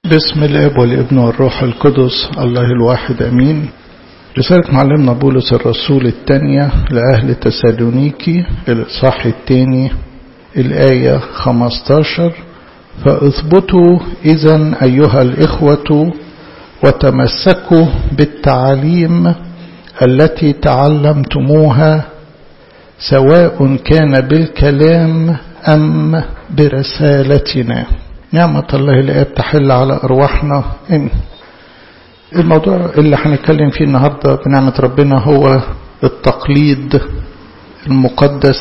بسم الاب والابن والروح القدس الله الواحد امين رسالة معلمنا بولس الرسول الثانية لأهل تسالونيكي الإصحاح الثاني الآية 15 فاثبتوا إذا أيها الإخوة وتمسكوا بالتعاليم التي تعلمتموها سواء كان بالكلام أم برسالتنا نعمة الله الآب تحل على أرواحنا إن الموضوع اللي هنتكلم فيه النهاردة بنعمة ربنا هو التقليد المقدس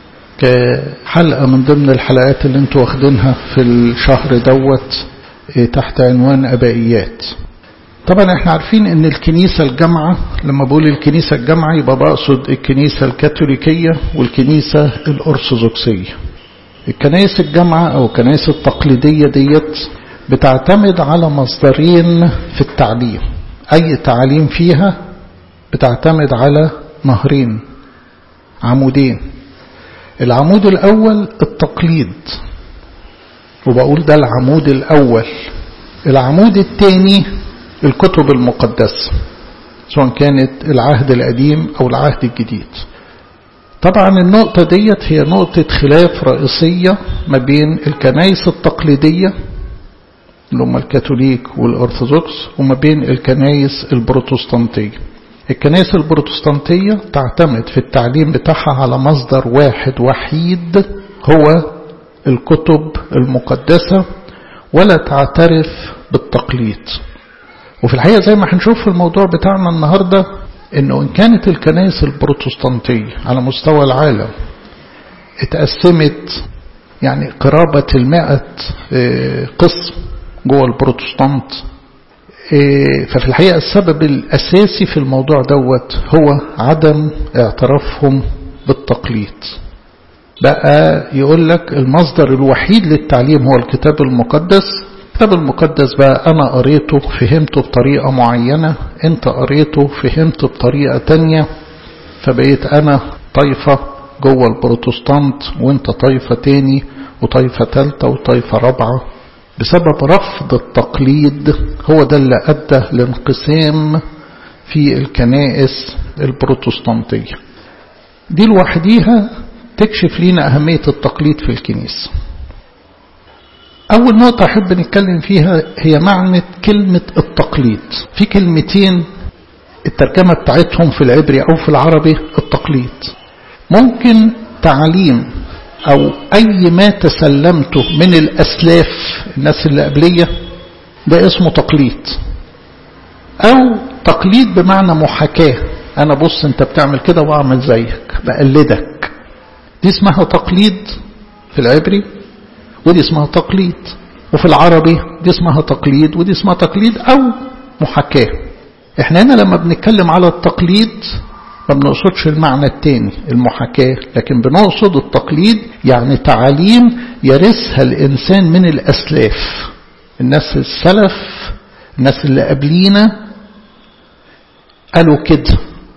كحلقة من ضمن الحلقات اللي انتوا واخدينها في الشهر دوت تحت عنوان أبائيات طبعا احنا عارفين ان الكنيسة الجامعة لما بقول الكنيسة الجامعة يبقى بقصد الكنيسة الكاثوليكية والكنيسة الأرثوذكسية الكنائس الجامعة أو الكنائس التقليدية ديت بتعتمد على مصدرين في التعليم أي تعليم فيها بتعتمد على نهرين عمودين العمود الأول التقليد وبقول ده العمود الأول العمود الثاني الكتب المقدسة سواء كانت العهد القديم أو العهد الجديد طبعا النقطة ديت هي نقطة خلاف رئيسية ما بين الكنائس التقليدية اللي هم الكاثوليك والأرثوذكس وما بين الكنائس البروتستانتية الكنائس البروتستانتية تعتمد في التعليم بتاعها على مصدر واحد وحيد هو الكتب المقدسة ولا تعترف بالتقليد وفي الحقيقة زي ما هنشوف في الموضوع بتاعنا النهاردة انه ان كانت الكنائس البروتستانتية على مستوى العالم اتقسمت يعني قرابة المائة قسم جوه البروتستانت ففي الحقيقة السبب الأساسي في الموضوع دوت هو عدم اعترافهم بالتقليد بقى يقول لك المصدر الوحيد للتعليم هو الكتاب المقدس الكتاب المقدس بقى أنا قريته فهمته بطريقة معينة أنت قريته فهمته بطريقة تانية فبقيت أنا طائفة جوه البروتستانت وأنت طائفة تاني وطائفة تالتة وطائفة رابعة بسبب رفض التقليد هو ده اللي أدى لانقسام في الكنائس البروتستانتية دي لوحديها تكشف لنا أهمية التقليد في الكنيسة أول نقطة أحب نتكلم فيها هي معنى كلمة التقليد في كلمتين الترجمة بتاعتهم في العبري أو في العربي التقليد ممكن تعليم أو أي ما تسلمته من الأسلاف الناس اللي قبلية ده اسمه تقليد أو تقليد بمعنى محاكاة أنا بص أنت بتعمل كده وأعمل زيك بقلدك دي اسمها تقليد في العبري ودي اسمها تقليد وفي العربي دي اسمها تقليد ودي اسمها تقليد أو محاكاة احنا هنا لما بنتكلم على التقليد ما بنقصدش المعنى التاني المحاكاة لكن بنقصد التقليد يعني تعاليم يرثها الإنسان من الأسلاف الناس السلف الناس اللي قبلينا قالوا كده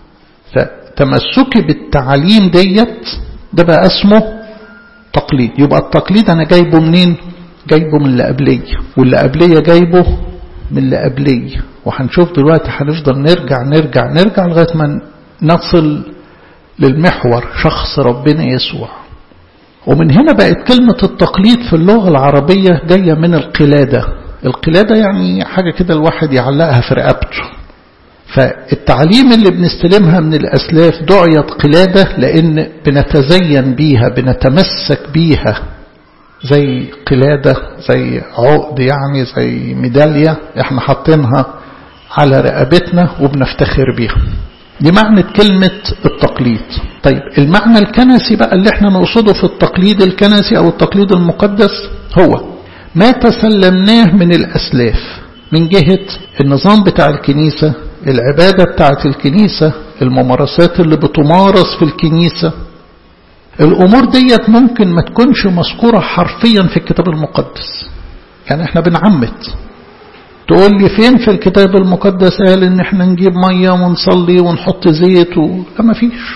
فتمسكي بالتعاليم ديت ده بقى اسمه تقليد يبقى التقليد أنا جايبه منين جايبه من اللي قبلية واللي قبلية جايبه من اللي قبلية وهنشوف دلوقتي هنفضل نرجع نرجع نرجع لغاية ما نصل للمحور شخص ربنا يسوع ومن هنا بقت كلمة التقليد في اللغة العربية جاية من القلادة القلادة يعني حاجة كده الواحد يعلقها في رقبته فالتعليم اللي بنستلمها من الأسلاف دعيت قلادة لأن بنتزين بيها بنتمسك بيها زي قلادة زي عقد يعني زي ميدالية احنا حاطينها على رقبتنا وبنفتخر بيها دي معنى كلمة التقليد طيب المعنى الكنسي بقى اللي احنا نقصده في التقليد الكنسي او التقليد المقدس هو ما تسلمناه من الأسلاف من جهة النظام بتاع الكنيسة العبادة بتاعت الكنيسة الممارسات اللي بتمارس في الكنيسة الأمور ديت ممكن ما تكونش مذكورة حرفيا في الكتاب المقدس يعني احنا بنعمت تقول لي فين في الكتاب المقدس قال ان احنا نجيب مية ونصلي ونحط زيت و... لا ما فيش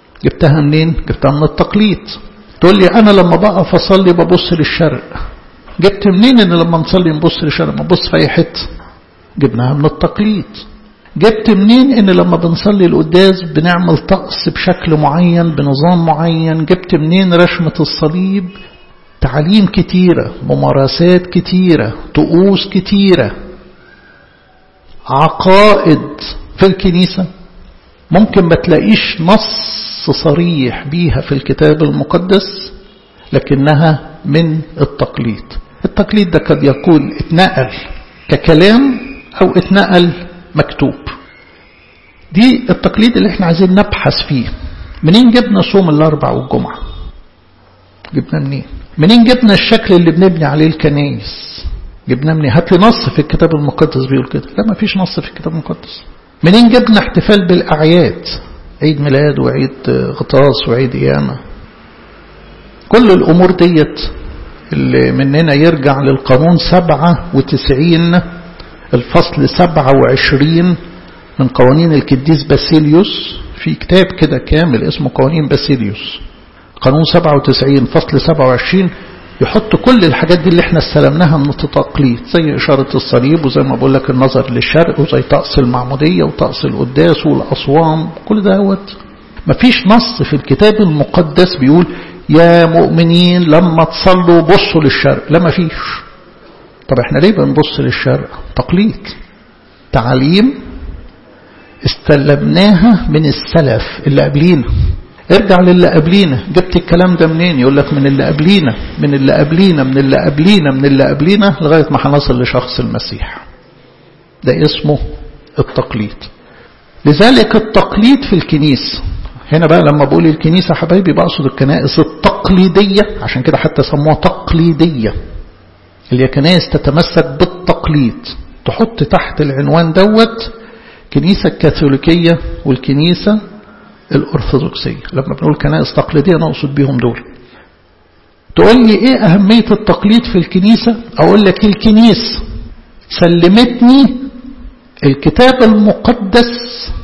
جبتها منين جبتها من التقليد تقول لي انا لما بقف اصلي ببص للشرق جبت منين ان لما نصلي نبص للشرق ما نبص في اي حته جبناها من التقليد جبت منين ان لما بنصلي القداس بنعمل طقس بشكل معين بنظام معين جبت منين رشمة الصليب تعليم كتيرة ممارسات كتيرة طقوس كتيرة عقائد في الكنيسة ممكن ما تلاقيش نص صريح بيها في الكتاب المقدس لكنها من التقليد التقليد ده قد يكون اتنقل ككلام أو اتنقل مكتوب دي التقليد اللي احنا عايزين نبحث فيه منين جبنا صوم الأربع والجمعة جبنا منين منين جبنا الشكل اللي بنبني عليه الكنايس جبنا منين هات لي نص في الكتاب المقدس بيقول كده لا ما فيش نص في الكتاب المقدس منين جبنا احتفال بالأعياد عيد ميلاد وعيد غطاس وعيد قيامة كل الأمور ديت اللي مننا يرجع للقانون سبعة وتسعين الفصل سبعة وعشرين من قوانين الكديس باسيليوس في كتاب كده كامل اسمه قوانين باسيليوس قانون 97 فصل 27 يحط كل الحاجات دي اللي احنا استلمناها من التقليد زي إشارة الصليب وزي ما بقول لك النظر للشرق وزي طقس المعمودية وطقس القداس والأصوام كل ده هوت مفيش نص في الكتاب المقدس بيقول يا مؤمنين لما تصلوا بصوا للشرق لا مفيش طب احنا ليه بنبص للشرق تقليد تعليم استلمناها من السلف اللي قبلينا ارجع للي قبلينا جبت الكلام ده منين يقول لك من اللي قبلينا من اللي قبلينا من اللي قبلينا من اللي قبلينا لغاية ما هنصل لشخص المسيح ده اسمه التقليد لذلك التقليد في الكنيسة هنا بقى لما بقول الكنيسة حبايبي بقصد الكنائس التقليدية عشان كده حتى سموها تقليدية اللي هي كنائس تتمسك بالتقليد تحط تحت العنوان دوت كنيسة الكاثوليكية والكنيسة الأرثوذكسية لما بنقول كنائس تقليدية نقصد بيهم دول تقول لي ايه أهمية التقليد في الكنيسة أقول لك الكنيسة سلمتني الكتاب المقدس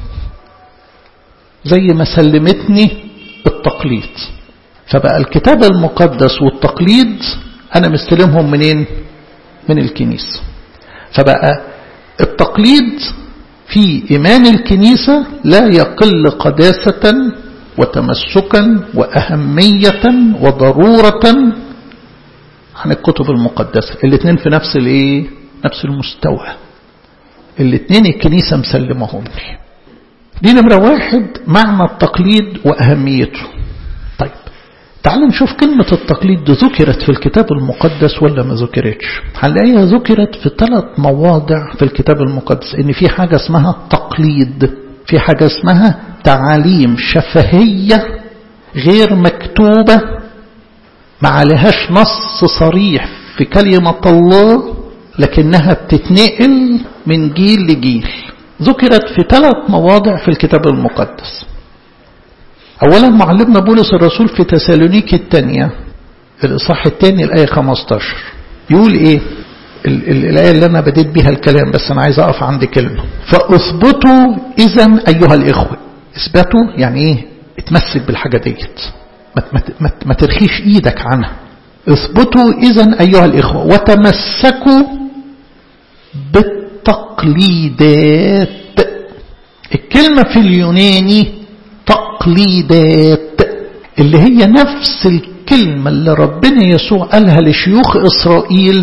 زي ما سلمتني التقليد فبقى الكتاب المقدس والتقليد أنا مستلمهم منين من الكنيسة فبقى التقليد في إيمان الكنيسة لا يقل قداسة وتمسكا وأهمية وضرورة عن الكتب المقدسة الاثنين في نفس الايه نفس المستوى الاثنين الكنيسة مسلمهم لي دي نمرة واحد معنى التقليد وأهميته طيب تعال نشوف كلمة التقليد دي ذكرت في الكتاب المقدس ولا ما ذكرتش هنلاقيها ذكرت في ثلاث مواضع في الكتاب المقدس ان في حاجة اسمها تقليد في حاجة اسمها تعاليم شفهية غير مكتوبة ما عليهاش نص صريح في كلمة الله لكنها بتتنقل من جيل لجيل ذكرت في ثلاث مواضع في الكتاب المقدس أولا معلمنا بولس الرسول في تسالونيك الثانية الإصحاح الثاني الآية 15 يقول إيه ال ال الآية اللي أنا بديت بها الكلام بس أنا عايز أقف عند كلمة فأثبتوا إذا أيها الإخوة اثبتوا يعني إيه اتمسك بالحاجة ديت ما, ما, ما, ما ترخيش إيدك عنها اثبتوا إذا أيها الإخوة وتمسكوا بالتقليدات الكلمة في اليوناني تقليدات اللي هي نفس الكلمة اللي ربنا يسوع قالها لشيوخ إسرائيل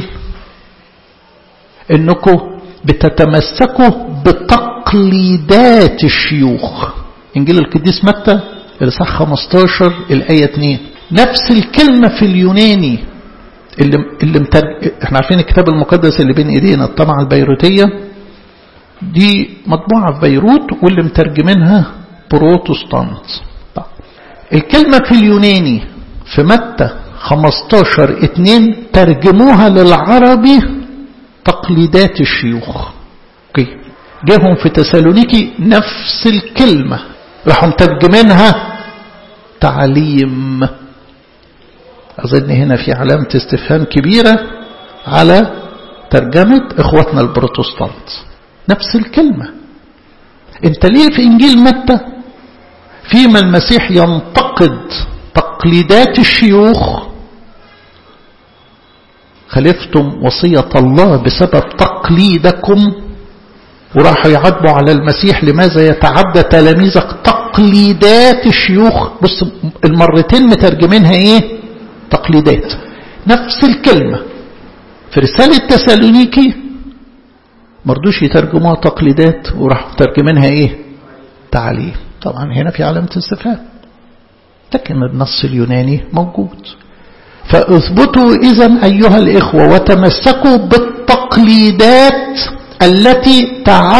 انكم بتتمسكوا بتقليدات الشيوخ انجيل القديس متى الاصحاح 15 الايه 2 نفس الكلمه في اليوناني اللي اللي مترج... احنا عارفين الكتاب المقدس اللي بين ايدينا الطبعه البيروتيه دي مطبوعه في بيروت واللي مترجمينها بروتستانت الكلمة في اليوناني في متى 15 2 ترجموها للعربي تقليدات الشيوخ اوكي جاهم في تسالونيكي نفس الكلمة راحوا مترجمينها تعليم أظن هنا في علامة استفهام كبيرة على ترجمة إخواتنا البروتستانت نفس الكلمة انت ليه في إنجيل متى فيما المسيح ينتقد تقليدات الشيوخ خالفتم وصية الله بسبب تقليدكم وراحوا يعاتبوا على المسيح لماذا يتعدى تلاميذك تقليدات الشيوخ بص المرتين مترجمينها ايه تقليدات نفس الكلمة في رسالة تسالونيكي مرضوش يترجموها تقليدات وراحوا مترجمينها ايه تعليم طبعا هنا في علامة استفهام لكن النص اليوناني موجود فاثبتوا إذا أيها الإخوة وتمسكوا بالتقليدات التي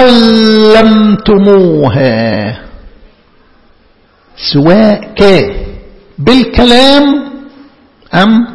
تعلمتموها سواء كان بالكلام أم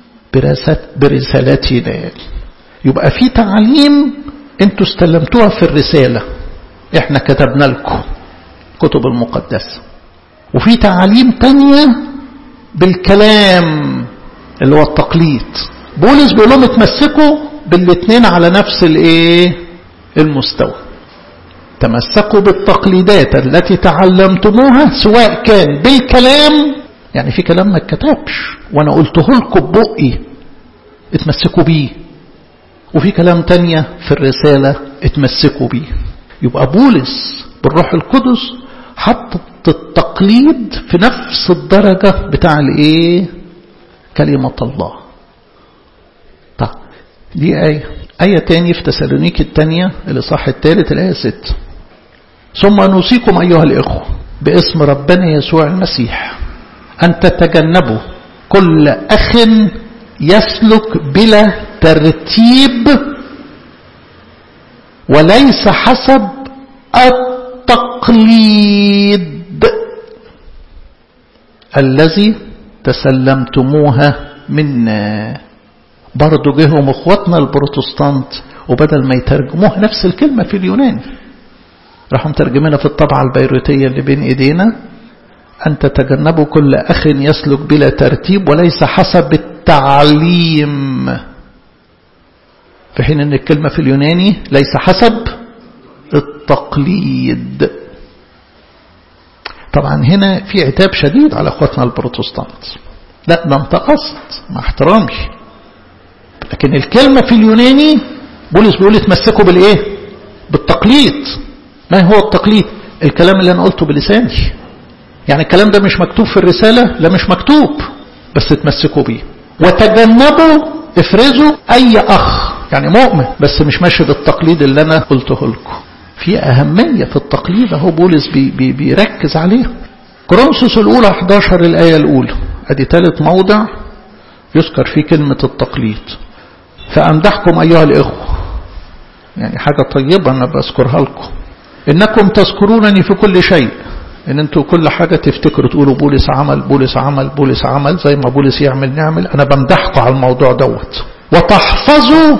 برسالتنا يبقى في تعليم انتوا استلمتوها في الرسالة احنا كتبنا لكم كتب المقدسة وفي تعليم تانية بالكلام اللي هو التقليد بولس بيقول لهم اتمسكوا بالاثنين على نفس الايه المستوى تمسكوا بالتقليدات التي تعلمتموها سواء كان بالكلام يعني في كلام ما اتكتبش وانا قلته لكم ببقي اتمسكوا بيه وفي كلام تانية في الرسالة اتمسكوا بيه يبقى بولس بالروح القدس حط التقليد في نفس الدرجة بتاع الايه كلمة الله طيب دي آية آية تاني في تسالونيك التانية الإصحاح الثالث الآية 6 ثم نوصيكم أيها الإخوة باسم ربنا يسوع المسيح أن تتجنبوا كل أخ يسلك بلا ترتيب وليس حسب التقليد الذي تسلمتموها منا برضو جيهم اخواتنا البروتستانت وبدل ما يترجموها نفس الكلمة في اليونان راحوا مترجمينها في الطبعة البيروتية اللي بين ايدينا أن تتجنبوا كل أخ يسلك بلا ترتيب وليس حسب التعليم في حين أن الكلمة في اليوناني ليس حسب التقليد طبعا هنا في عتاب شديد على اخواتنا البروتستانت لا ده انت قصد مع احترامي لكن الكلمة في اليوناني بولس بيقول اتمسكوا بالايه بالتقليد ما هو التقليد الكلام اللي انا قلته بلساني يعني الكلام ده مش مكتوب في الرسالة لا مش مكتوب بس اتمسكوا بيه وتجنبوا افرزوا اي اخ يعني مؤمن بس مش ماشي بالتقليد اللي انا قلته لكم في أهمية في التقليد اهو بولس بي بي بيركز عليها كورنثوس الأولى 11 الآية الأولى أدي ثالث موضع يذكر فيه كلمة التقليد فأمدحكم أيها الإخوة يعني حاجة طيبة أنا بذكرها لكم إنكم تذكرونني في كل شيء إن أنتوا كل حاجة تفتكروا تقولوا بولس عمل بولس عمل بولس عمل زي ما بولس يعمل نعمل أنا بمدحكم على الموضوع دوت وتحفظوا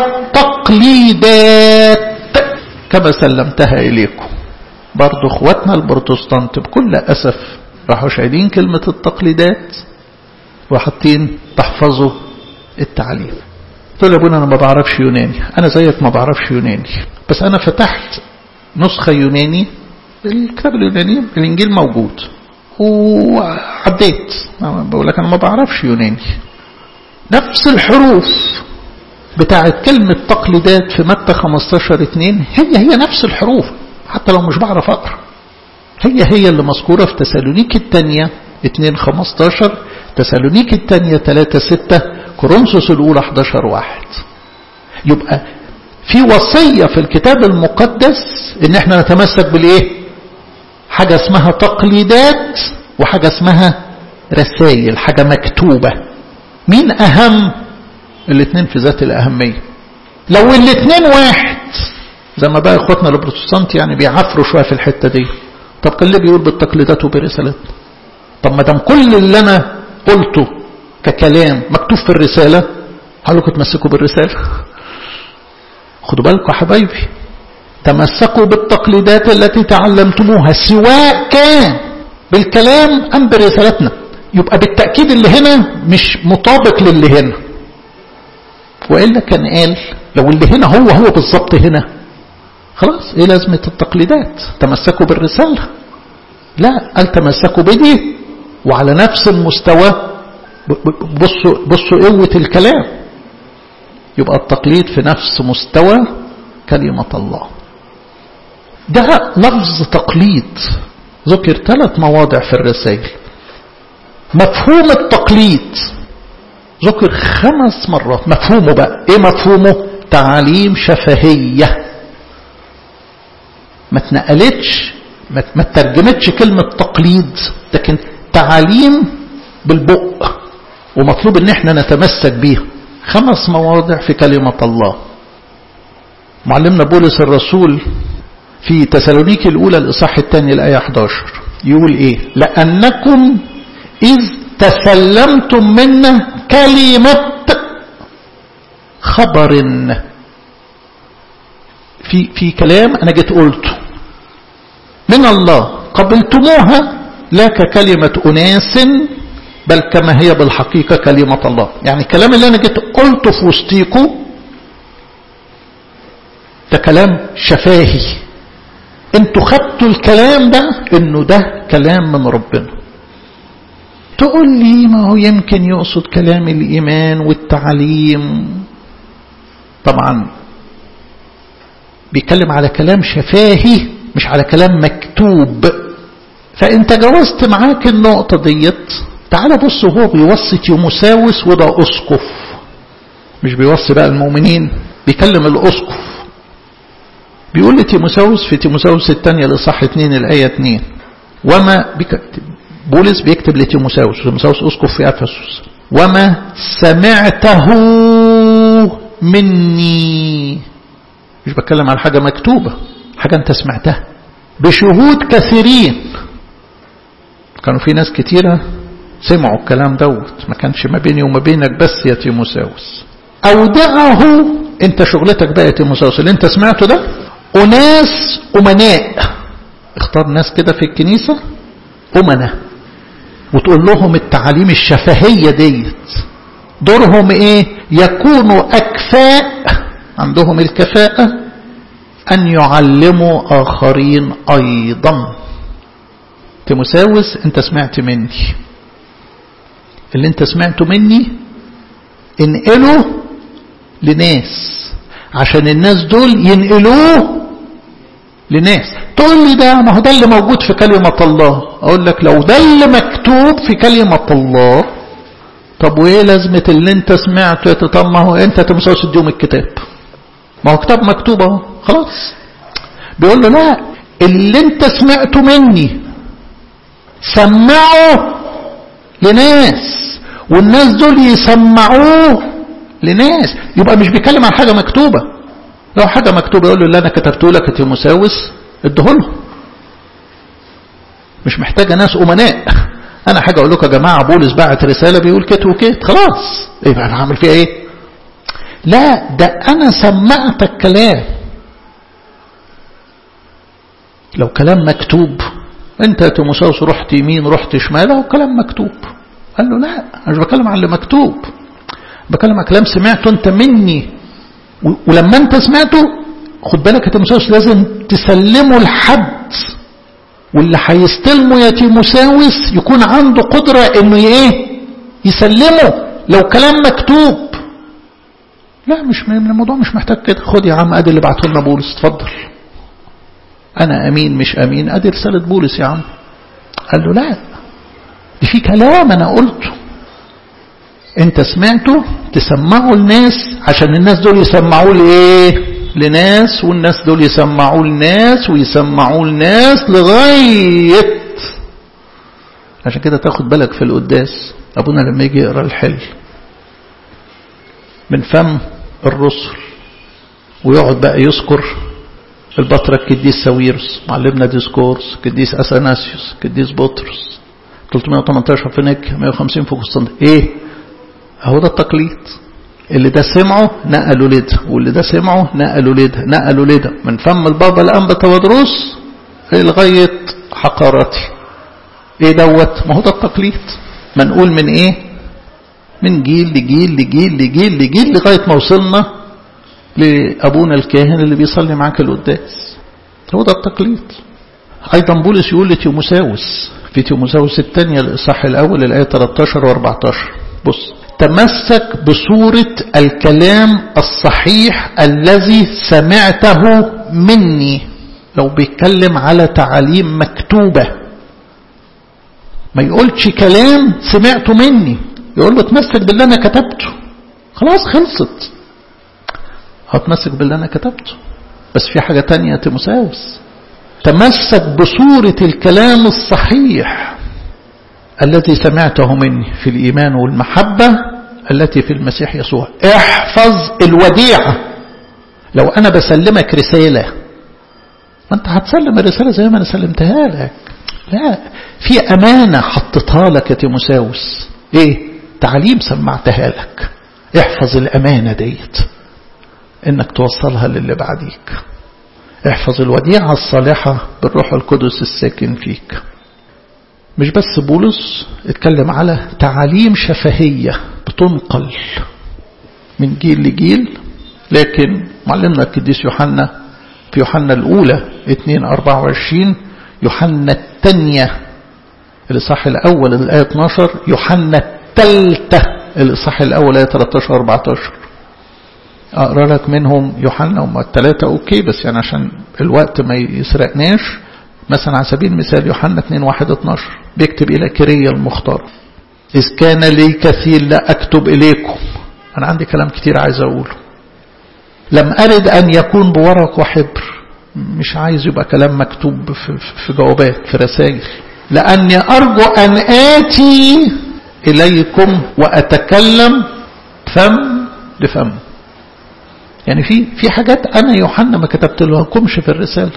التقليدات كما سلمتها إليكم برضو اخواتنا البروتستانت بكل أسف راحوا شايلين كلمة التقليدات وحاطين تحفظوا التعليم تقول يا ابونا أنا ما بعرفش يوناني أنا زيك ما بعرفش يوناني بس أنا فتحت نسخة يوناني الكتاب اليوناني الإنجيل موجود وعديت بقول لك أنا ما بعرفش يوناني نفس الحروف بتاعت كلمة تقليدات في متى 15 2 هي هي نفس الحروف حتى لو مش بعرف أقرأ هي هي اللي مذكورة في تسالونيك الثانية 2 15 تسالونيك الثانية 3 6 كورنثوس الأولى 11 1 يبقى في وصية في الكتاب المقدس ان احنا نتمسك بالايه حاجة اسمها تقليدات وحاجة اسمها رسائل حاجة مكتوبة مين اهم الاثنين في ذات الاهمية لو الاثنين واحد زي ما بقى اخواتنا البروتستانت يعني بيعفروا شوية في الحتة دي طب كان ليه بيقول بالتقليدات وبرسالات طب ما دام كل اللي انا قلته ككلام مكتوب في الرسالة قالوا تمسكوا بالرسالة خدوا بالكم يا حبايبي تمسكوا بالتقليدات التي تعلمتموها سواء كان بالكلام أم برسالتنا يبقى بالتأكيد اللي هنا مش مطابق للي هنا وإلا كان قال لو اللي هنا هو هو بالظبط هنا خلاص ايه لازمة التقليدات تمسكوا بالرسالة لا قال تمسكوا بدي وعلى نفس المستوى بصوا, بصوا قوة الكلام يبقى التقليد في نفس مستوى كلمة الله ده لفظ تقليد ذكر ثلاث مواضع في الرسائل مفهوم التقليد ذكر خمس مرات مفهومه بقى ايه مفهومه تعاليم شفهية ما اتنقلتش ما ترجمتش كلمة تقليد لكن تعاليم بالبق ومطلوب ان احنا نتمسك بيها خمس مواضع في كلمة الله معلمنا بولس الرسول في تسالونيكي الأولى الإصحاح الثاني الآية 11 يقول إيه لأنكم إذ تسلمتم منا كلمة خبر في في كلام أنا جيت قلته من الله قبلتموها لا ككلمة أناس بل كما هي بالحقيقة كلمة الله يعني الكلام اللي أنا جيت قلته في وسطيكم ده كلام شفاهي انتوا خدتوا الكلام ده انه ده كلام من ربنا تقول لي ما هو يمكن يقصد كلام الإيمان والتعليم طبعا بيتكلم على كلام شفاهي مش على كلام مكتوب فانت جوزت معاك النقطة ديت تعال بص هو بيوصي تيموساوس وده أسقف مش بيوصي بقى المؤمنين بيكلم الأسقف بيقول لتيموساوس في تيموساوس الثانية لصح 2 الآية 2 وما بولس بيكتب لتيموساوس تيموساوس أسقف في أفسس وما سمعته مني مش بتكلم على حاجة مكتوبة حاجة أنت سمعتها بشهود كثيرين كانوا في ناس كتيرة سمعوا الكلام دوت ما كانش ما بيني وما بينك بس يا تيموساوس أودعه أنت شغلتك بقى يا تيموساوس اللي أنت سمعته ده أناس أمناء اختار ناس كده في الكنيسة أمناء وتقول لهم التعاليم الشفهية ديت دورهم ايه يكونوا أكفاء عندهم الكفاءة أن يعلموا آخرين أيضا تيموساوس انت سمعت مني اللي انت سمعته مني انقله لناس عشان الناس دول ينقلوه لناس تقول لي ده ما هو ده اللي موجود في كلمة الله اقول لك لو ده اللي مكتوب في كلمة الله طب وايه لازمة اللي انت سمعته طب ما هو انت تمسوس اديهم الكتاب ما هو كتاب مكتوب اهو خلاص بيقول له لا اللي انت سمعته مني سمعه لناس والناس دول يسمعوه لناس يبقى مش بيتكلم عن حاجة مكتوبة لو حاجة مكتوبة يقول له اللي أنا كتبته لك يا تيموساوس ادهله مش محتاجة ناس أمناء أنا حاجة أقول لكم يا جماعة بولس بعت رسالة بيقول كت وكت خلاص إيه بقى هعمل فيها إيه؟ لا ده أنا سمعتك كلام لو كلام مكتوب أنت يا تيموساوس رحت يمين رحت شمال أهو كلام مكتوب قال له لا أنا مش بتكلم عن اللي مكتوب بكلم عن كلام سمعته انت مني ولما انت سمعته خد بالك يا تيموساوس لازم تسلمه لحد واللي هيستلمه يا تيموساوس يكون عنده قدرة انه ايه يسلمه لو كلام مكتوب لا مش الموضوع مش محتاج كده خد يا عم ادي اللي بعته لنا بولس اتفضل انا امين مش امين ادي رسالة بولس يا عم قال له لا دي في كلام انا قلته انت سمعته تسمعه لناس عشان الناس دول يسمعوه لايه لناس والناس دول يسمعوه لناس ويسمعوه لناس لغاية عشان كده تاخد بالك في القداس ابونا لما يجي يقرا الحل من فم الرسل ويقعد بقى يذكر البطرك كديس ساويرس معلمنا ديسكورس كديس اثناسيوس كديس بطرس 318 في نك 150 في قسطنطين ايه هو ده التقليد اللي ده سمعه نقلوا لده واللي ده سمعه نقلوا لده نقلوا لده من فم البابا الأنبا تودروس لغاية حقارتي ايه دوت ما هو ده التقليد منقول من ايه من جيل لجيل لجيل لجيل لجيل لغاية ما وصلنا لأبونا الكاهن اللي بيصلي معاك القداس هو ده التقليد أيضا بولس يقول لتيموساوس في تيموساوس الثانية الإصحاح الأول الآية 13 و 14 بص تمسك بصورة الكلام الصحيح الذي سمعته مني لو بيتكلم على تعاليم مكتوبة ما يقولش كلام سمعته مني يقول له تمسك باللي أنا كتبته خلاص خلصت هتمسك باللي أنا كتبته بس في حاجة تانية تمساوس تمسك بصورة الكلام الصحيح الذي سمعته مني في الإيمان والمحبة التي في المسيح يسوع احفظ الوديعة لو أنا بسلمك رسالة ما أنت هتسلم الرسالة زي ما أنا سلمتها لك لا في أمانة حطتها لك يا تيموساوس إيه تعليم سمعتها لك احفظ الأمانة ديت إنك توصلها للي بعديك احفظ الوديعة الصالحة بالروح القدس الساكن فيك مش بس بولس اتكلم على تعاليم شفهية بتنقل من جيل لجيل لكن معلمنا القديس يوحنا في يوحنا الأولى 2 24 يوحنا الثانية الإصحاح الأول الآية 12 يوحنا الثالثة الإصحاح الأول الآية 13 14 أقرأ لك منهم يوحنا هم الثلاثة أوكي بس يعني عشان الوقت ما يسرقناش مثلا على سبيل المثال يوحنا 2 1 12 بيكتب إلى كرية المختار إذ كان لي كثير لا أكتب إليكم أنا عندي كلام كتير عايز أقوله لم أرد أن يكون بورق وحبر مش عايز يبقى كلام مكتوب في, في جوابات في رسائل لأني أرجو أن آتي إليكم وأتكلم فم لفم يعني في في حاجات أنا يوحنا ما كتبت لكمش في الرسالة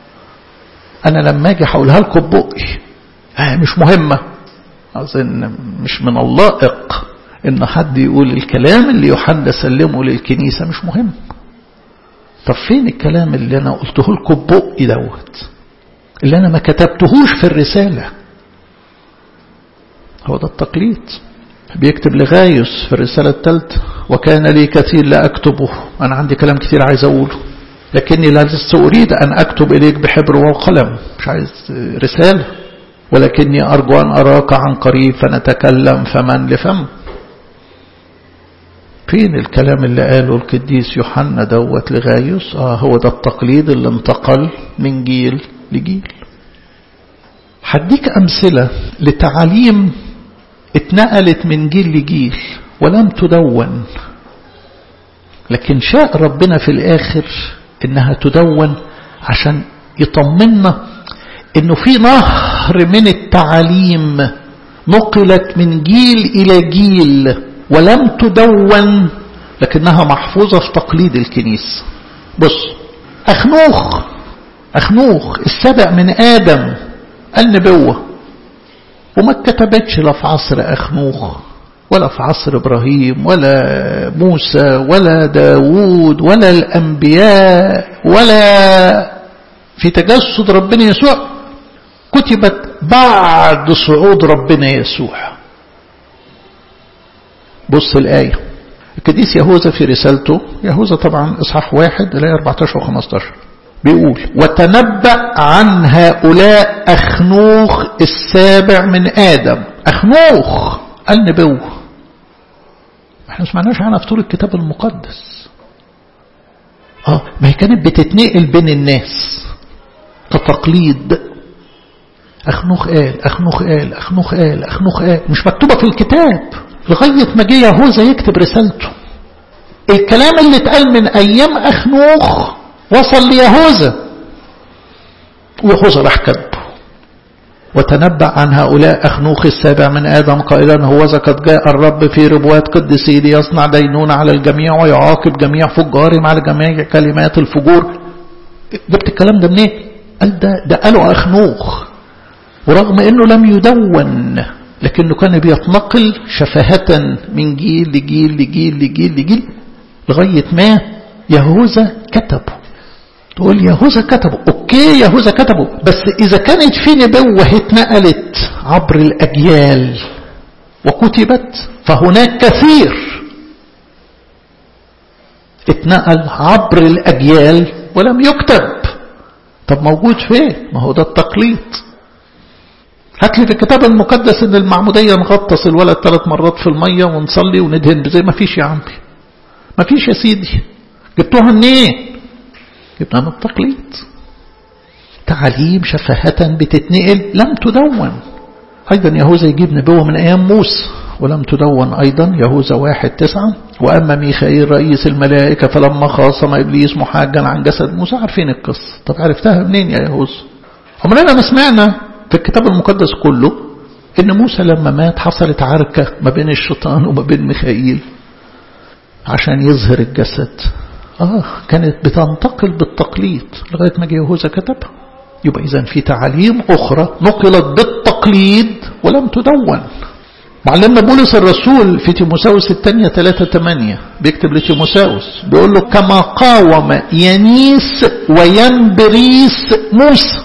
أنا لما أجي هقولها لكم بقي آه مش مهمة أظن مش من اللائق إن حد يقول الكلام اللي يوحنا سلمه للكنيسة مش مهم طب فين الكلام اللي أنا قلته لكم بقي دوت اللي أنا ما كتبتهوش في الرسالة هو ده التقليد بيكتب لغايس في الرسالة الثالثة وكان لي كثير لا أكتبه أنا عندي كلام كثير عايز أقوله لكني لست أريد أن أكتب إليك بحبر وقلم مش عايز رسالة ولكني أرجو أن أراك عن قريب فنتكلم فمن لفم فين الكلام اللي قاله القديس يوحنا دوت لغايوس آه هو ده التقليد اللي انتقل من جيل لجيل هديك أمثلة لتعاليم اتنقلت من جيل لجيل ولم تدون لكن شاء ربنا في الآخر إنها تدون عشان يطمنا إنه في نهر من التعاليم نقلت من جيل إلى جيل ولم تدون لكنها محفوظة في تقليد الكنيسة بص أخنوخ أخنوخ السبع من آدم النبوة وما اتكتبتش لا في عصر أخنوخ ولا في عصر إبراهيم ولا موسى ولا داوود ولا الأنبياء ولا في تجسد ربنا يسوع كتبت بعد صعود ربنا يسوع بص الآية القديس يهوذا في رسالته يهوذا طبعا إصحاح واحد الآية 14 و 15 بيقول وتنبأ عن هؤلاء أخنوخ السابع من آدم أخنوخ النبوة احنا سمعناش عنها في طول الكتاب المقدس اه ما هي كانت بتتنقل بين الناس كتقليد أخنوخ قال أخنوخ قال أخنوخ قال أخنوخ قال مش مكتوبة في الكتاب لغاية ما جه يهوذا يكتب رسالته الكلام اللي اتقال من أيام أخنوخ وصل ليهوذا ويهوذا راح كتبه وتنبأ عن هؤلاء أخنوخ السابع من آدم قائلا هوذا قد جاء الرب في ربوات قدسي ليصنع دينون على الجميع ويعاقب جميع فجارهم على جميع كلمات الفجور جبت الكلام ده منين؟ قال ده ده قالوا أخنوخ ورغم أنه لم يدون لكنه كان بيتنقل شفاهة من جيل لجيل لجيل لجيل لجيل لغاية ما يهوذا كتبه تقول يهوذا كتبه اوكي يهوذا كتبه بس اذا كانت في نبوة اتنقلت عبر الاجيال وكتبت فهناك كثير اتنقل عبر الاجيال ولم يكتب طب موجود فين ما هو ده التقليد هات لي في الكتاب المقدس ان المعمودية نغطس الولد ثلاث مرات في المية ونصلي وندهن بزي ما فيش يا عمي ما فيش يا سيدي جبتوها منين جبناها من التقليد تعاليم شفهة بتتنقل لم تدون أيضا يهوذا يجيب نبوة من أيام موسى ولم تدون أيضا يهوذا واحد تسعة وأما ميخائيل رئيس الملائكة فلما خاصم إبليس محاجا عن جسد موسى عارفين القصة طب عرفتها منين يا يهوذا عمرنا ما سمعنا في الكتاب المقدس كله إن موسى لما مات حصلت عركة ما بين الشيطان وما بين ميخائيل عشان يظهر الجسد آه كانت بتنتقل بالتقليد لغاية ما جه يهوذا كتبها يبقى إذا في تعاليم أخرى نقلت بالتقليد ولم تدون معلمنا بولس الرسول في تيموساوس الثانية 3 8 بيكتب لتيموساوس بيقول له كما قاوم ينيس وينبريس موسى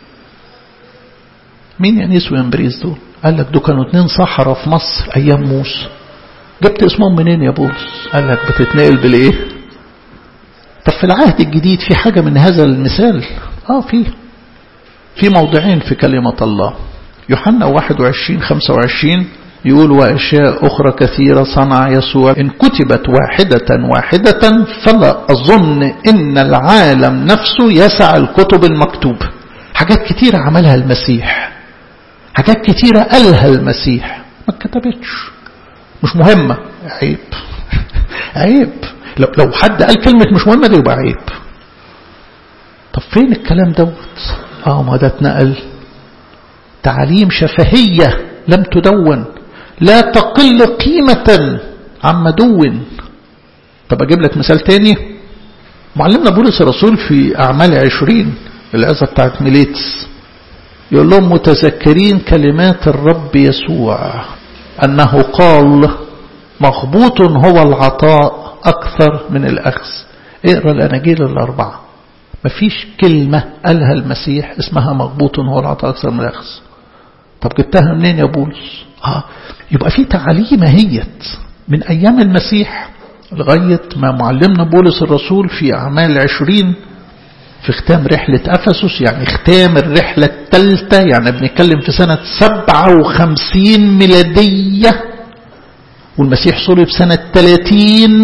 مين ينيس وينبريس دول قال لك دول كانوا اتنين صحراء في مصر ايام موسى جبت اسمهم منين يا بولس قال لك بتتنقل بالايه طب في العهد الجديد في حاجة من هذا المثال اه في في موضعين في كلمة الله يوحنا 21 25 يقول وأشياء أخرى كثيرة صنع يسوع إن كتبت واحدة واحدة فلا أظن إن العالم نفسه يسع الكتب المكتوبة حاجات كثيرة عملها المسيح حاجات كثيرة قالها المسيح ما اتكتبتش مش مهمة عيب عيب لو لو حد قال كلمة مش مهمة دي يبقى عيب طب فين الكلام دوت اه ما ده اتنقل تعاليم شفهية لم تدون لا تقل قيمة عما دون طب أجيب لك مثال تاني معلمنا بولس الرسول في أعمال عشرين العزة بتاعت ميليتس يقول لهم متذكرين كلمات الرب يسوع أنه قال مخبوط هو العطاء أكثر من الأخذ اقرأ الأناجيل الأربعة مفيش كلمة قالها المسيح اسمها مغبوط هو العطاء أكثر من الأخذ طب جبتها منين يا بولس آه يبقى في تعاليم هيت من أيام المسيح لغاية ما معلمنا بولس الرسول في أعمال عشرين في ختام رحلة أفسس يعني ختام الرحلة الثالثة يعني بنتكلم في سنة سبعة وخمسين ميلادية والمسيح صلب سنة ثلاثين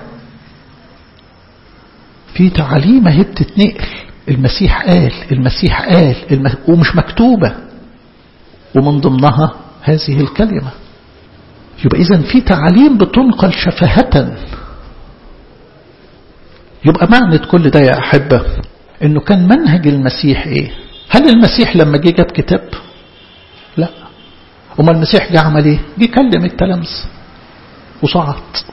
في تعاليم هي بتتنقل المسيح قال المسيح قال المس... ومش مكتوبة ومن ضمنها هذه الكلمة يبقى إذا في تعاليم بتنقل شفهة يبقى معنى كل ده يا أحبة إنه كان منهج المسيح إيه هل المسيح لما جه جاب كتاب لا وما المسيح جه عمل إيه جه كلم التلامذة وصعد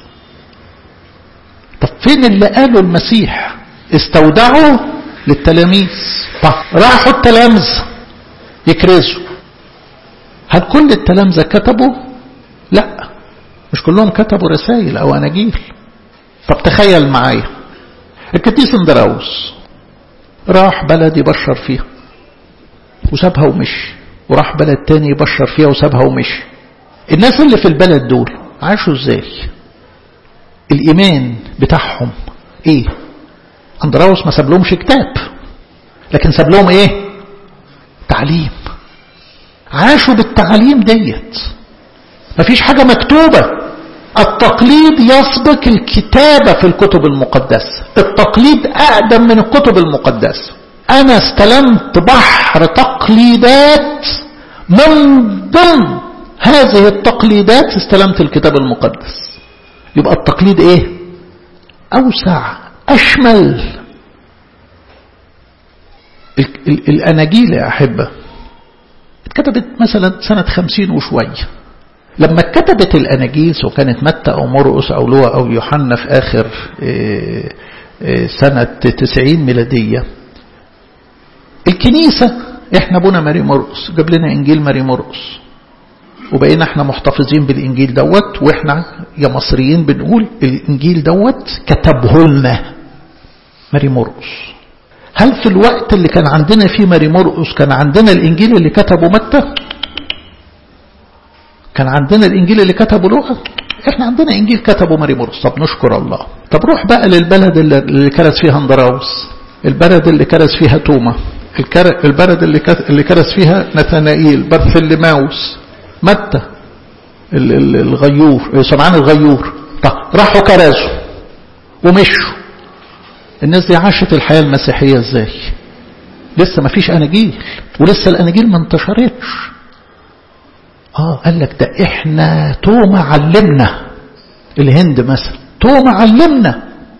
طب فين اللي قاله المسيح استودعوا للتلاميذ طب راحوا التلامذة يكرزوا هل كل التلامذة كتبوا لا مش كلهم كتبوا رسائل او اناجيل طب تخيل معايا القديس اندراوس راح بلد يبشر فيها وسابها ومشي وراح بلد تاني يبشر فيها وسابها ومشي الناس اللي في البلد دول عاشوا ازاي الايمان بتاعهم ايه اندراوس ما ساب لهمش كتاب لكن ساب لهم ايه تعليم عاشوا بالتعليم ديت مفيش حاجة مكتوبة التقليد يسبق الكتابة في الكتب المقدسة التقليد أقدم من الكتب المقدسة أنا استلمت بحر تقليدات من ضمن هذه التقليدات استلمت الكتاب المقدس يبقى التقليد ايه أوسع أشمل الأناجيل يا أحبة اتكتبت مثلا سنة خمسين وشوية لما اتكتبت الأناجيل سواء كانت متى أو مرقس أو لوقا أو يوحنا في آخر سنة تسعين ميلادية الكنيسة احنا ابونا ماري مرقس جاب لنا انجيل ماري مرقس وبقينا احنا محتفظين بالانجيل دوت واحنا يا مصريين بنقول الانجيل دوت كتبه لنا ماري مرقس هل في الوقت اللي كان عندنا فيه ماري مرقس كان عندنا الانجيل اللي كتبه متى كان عندنا الانجيل اللي كتبه لوقا احنا عندنا انجيل كتبه ماري مرقس طب نشكر الله طب روح بقى للبلد اللي كرز فيها اندراوس البلد اللي كرز فيها توما البلد اللي اللي كرس فيها نتنائيل برثلماوس متى الغيور سمعان الغيور طب راحوا كرزوا ومشوا الناس دي عاشت الحياة المسيحية ازاي لسه ما فيش اناجيل ولسه الاناجيل ما انتشرتش اه قال لك ده احنا توما علمنا الهند مثلا توما علمنا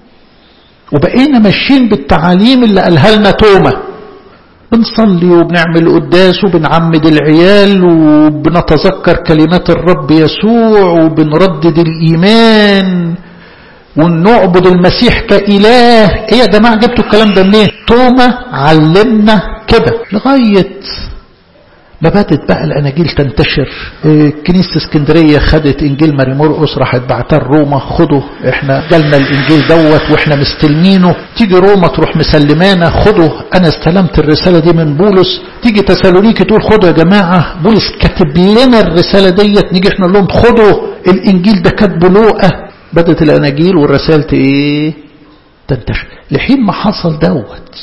وبقينا ماشيين بالتعاليم اللي قالها لنا توما بنصلي وبنعمل قداس وبنعمد العيال وبنتذكر كلمات الرب يسوع وبنردد الإيمان ونعبد المسيح كإله ايه يا جماعة جبتوا الكلام ده منين توما علمنا كده لغاية ما بدت بقى الاناجيل تنتشر كنيسة اسكندرية خدت انجيل ماري مرقس راحت بعتها روما خدوا احنا جالنا الانجيل دوت واحنا مستلمينه تيجي روما تروح مسلمانا خدوا انا استلمت الرسالة دي من بولس تيجي تسالونيكي تقول خدوا يا جماعة بولس كاتب لنا الرسالة ديت نيجي احنا نقول لهم خدوا الانجيل ده كاتبه لوقا بدت الاناجيل والرسالة ايه تنتشر لحين ما حصل دوت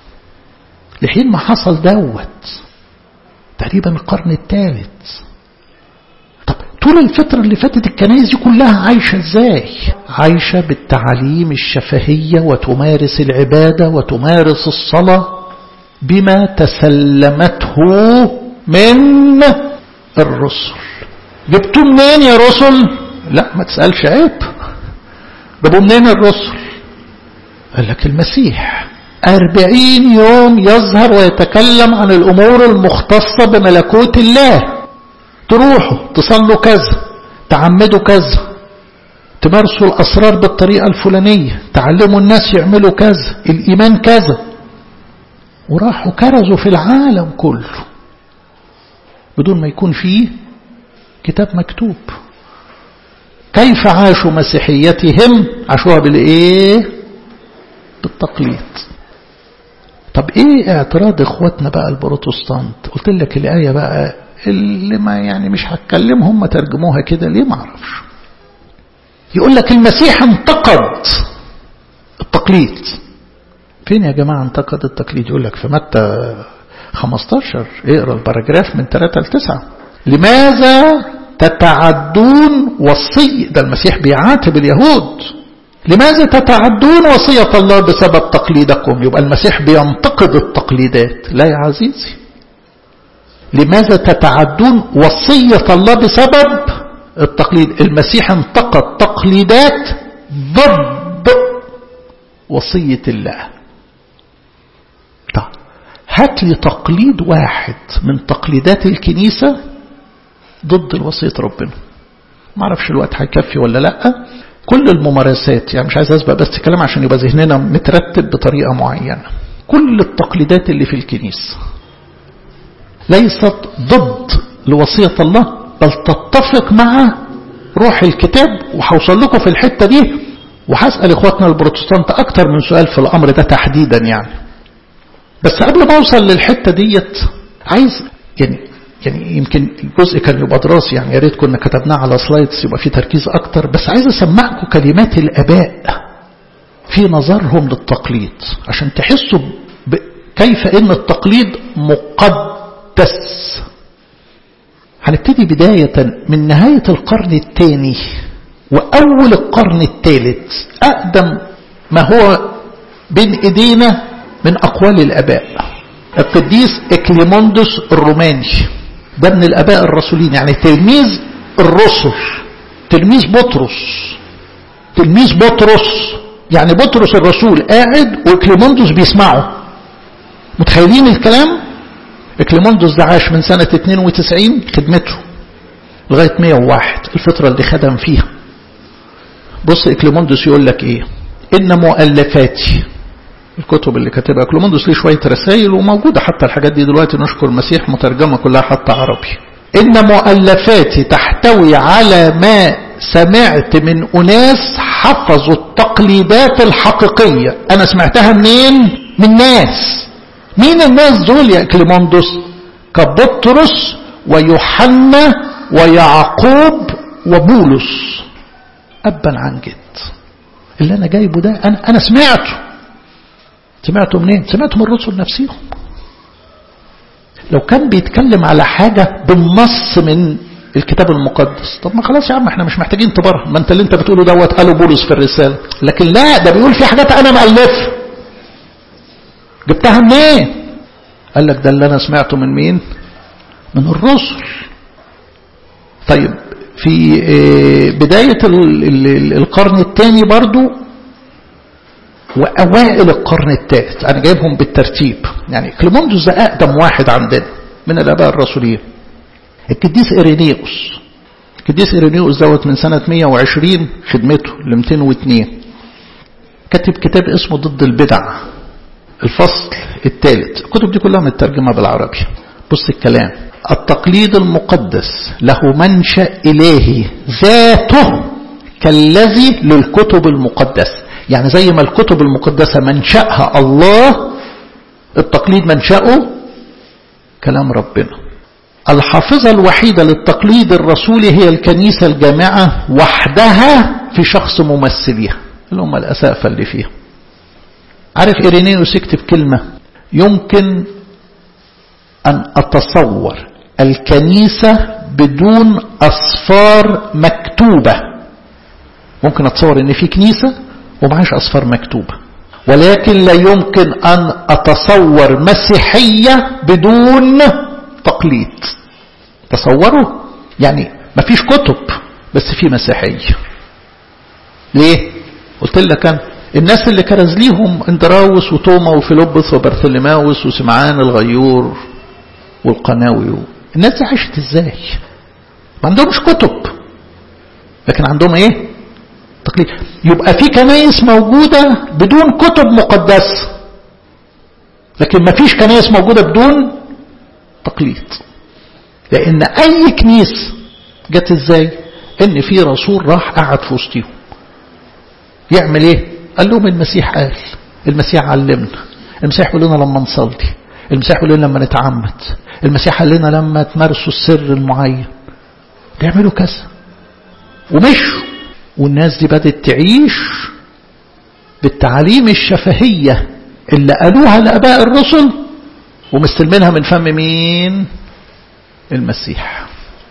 لحين ما حصل دوت تقريبا القرن الثالث طب طول الفترة اللي فاتت الكنائس دي كلها عايشة ازاي عايشة بالتعاليم الشفهية وتمارس العبادة وتمارس الصلاة بما تسلمته من الرسل جبتوا منين يا رسل لا ما تسألش عيب جابوا منين الرسل قال لك المسيح أربعين يوم يظهر ويتكلم عن الأمور المختصة بملكوت الله تروحوا تصلوا كذا تعمدوا كذا تمارسوا الأسرار بالطريقة الفلانية تعلموا الناس يعملوا كذا الإيمان كذا وراحوا كرزوا في العالم كله بدون ما يكون فيه كتاب مكتوب كيف عاشوا مسيحيتهم عاشوها بالإيه بالتقليد طب ايه اعتراض اخواتنا بقى البروتستانت قلت لك الايه بقى اللي ما يعني مش هتكلمهم ما ترجموها كده ليه ما اعرفش يقول لك المسيح انتقد التقليد فين يا جماعه انتقد التقليد يقول لك في متى 15 اقرا الباراجراف من 3 ل 9 لماذا تتعدون وصي ده المسيح بيعاتب اليهود لماذا تتعدون وصية الله بسبب تقليدكم يبقى المسيح بينتقد التقليدات لا يا عزيزي لماذا تتعدون وصية الله بسبب التقليد المسيح انتقد تقليدات ضد وصية الله طب هات لي تقليد واحد من تقليدات الكنيسة ضد الوصية ربنا ما اعرفش الوقت هيكفي ولا لا كل الممارسات يعني مش عايز اسبق بس كلام عشان يبقى ذهننا مترتب بطريقة معينة كل التقليدات اللي في الكنيسة ليست ضد لوصية الله بل تتفق مع روح الكتاب وهوصل لكم في الحتة دي وهسأل اخواتنا البروتستانت اكتر من سؤال في الامر ده تحديدا يعني بس قبل ما اوصل للحتة ديت عايز يعني يعني يمكن الجزء كان يبقى دراسي يعني يا ريت كنا كتبناه على سلايدز يبقى في تركيز اكتر بس عايز اسمعكم كلمات الاباء في نظرهم للتقليد عشان تحسوا كيف ان التقليد مقدس هنبتدي بداية من نهاية القرن الثاني وأول القرن الثالث أقدم ما هو بين إيدينا من أقوال الآباء القديس إكليموندوس الروماني ده من الآباء الرسولين يعني تلميذ الرسل تلميذ بطرس تلميذ بطرس يعني بطرس الرسول قاعد وإكليموندوس بيسمعه متخيلين الكلام إكليموندوس ده عاش من سنة 92 خدمته لغاية 101 الفترة اللي خدم فيها بص إكليموندوس يقول لك إيه إن مؤلفاتي الكتب اللي كاتبها إكليموندوس ليه شوية رسائل وموجودة حتى الحاجات دي دلوقتي نشكر المسيح مترجمة كلها حتى عربي إن مؤلفاتي تحتوي على ما سمعت من أناس حفظوا التقليدات الحقيقية أنا سمعتها منين؟ من ناس مين الناس دول يا كليموندوس كبطرس ويوحنا ويعقوب وبولس أبا عن جد اللي أنا جايبه ده أنا, أنا سمعته سمعته منين سمعته من الرسل نفسهم لو كان بيتكلم على حاجة بالنص من الكتاب المقدس طب ما خلاص يا عم احنا مش محتاجين تبرهن ما انت اللي انت بتقوله دوت قاله بولس في الرسالة لكن لا ده بيقول في حاجات انا مألفها جبتها منين ايه؟ قال لك ده اللي انا سمعته من مين من الرسل طيب في بداية القرن الثاني برضو وأوائل القرن الثالث أنا جايبهم بالترتيب يعني كليموندوس ده أقدم واحد عندنا من الآباء الرسوليين القديس إيرينيوس القديس إيرينيوس دوت من سنة 120 خدمته ل 202 كتب كتاب اسمه ضد البدع الفصل الثالث الكتب دي كلها مترجمة بالعربي بص الكلام التقليد المقدس له منشأ إلهي ذاته كالذي للكتب المقدس يعني زي ما الكتب المقدسة منشأها الله التقليد منشأه كلام ربنا الحافظة الوحيدة للتقليد الرسولي هي الكنيسة الجامعة وحدها في شخص ممثليها اللي هم الأسافة اللي فيها عارف إيرينيوس يكتب كلمة يمكن أن أتصور الكنيسة بدون أصفار مكتوبة ممكن أتصور أن في كنيسة ومعاش أصفار مكتوبة ولكن لا يمكن أن أتصور مسيحية بدون تقليد تصوروا يعني ما فيش كتب بس في مسيحية ليه قلت لك أنا الناس اللي كرز ليهم اندراوس وتوما وفيلبس وبرثلماوس وسمعان الغيور والقناوي الناس دي عاشت ازاي ما عندهمش كتب لكن عندهم ايه تقليد يبقى في كنايس موجودة بدون كتب مقدسة لكن ما فيش كنايس موجودة بدون تقليد لان اي كنيسة جت ازاي ان في رسول راح قعد في وسطهم يعمل ايه قال لهم المسيح قال المسيح علمنا المسيح بيقول لنا لما نصلي المسيح بيقول لنا لما نتعمد المسيح قال لنا لما تمارسوا السر المعين تعملوا كذا ومشوا والناس دي بدأت تعيش بالتعاليم الشفهية اللي قالوها لأباء الرسل ومستلمينها من فم مين المسيح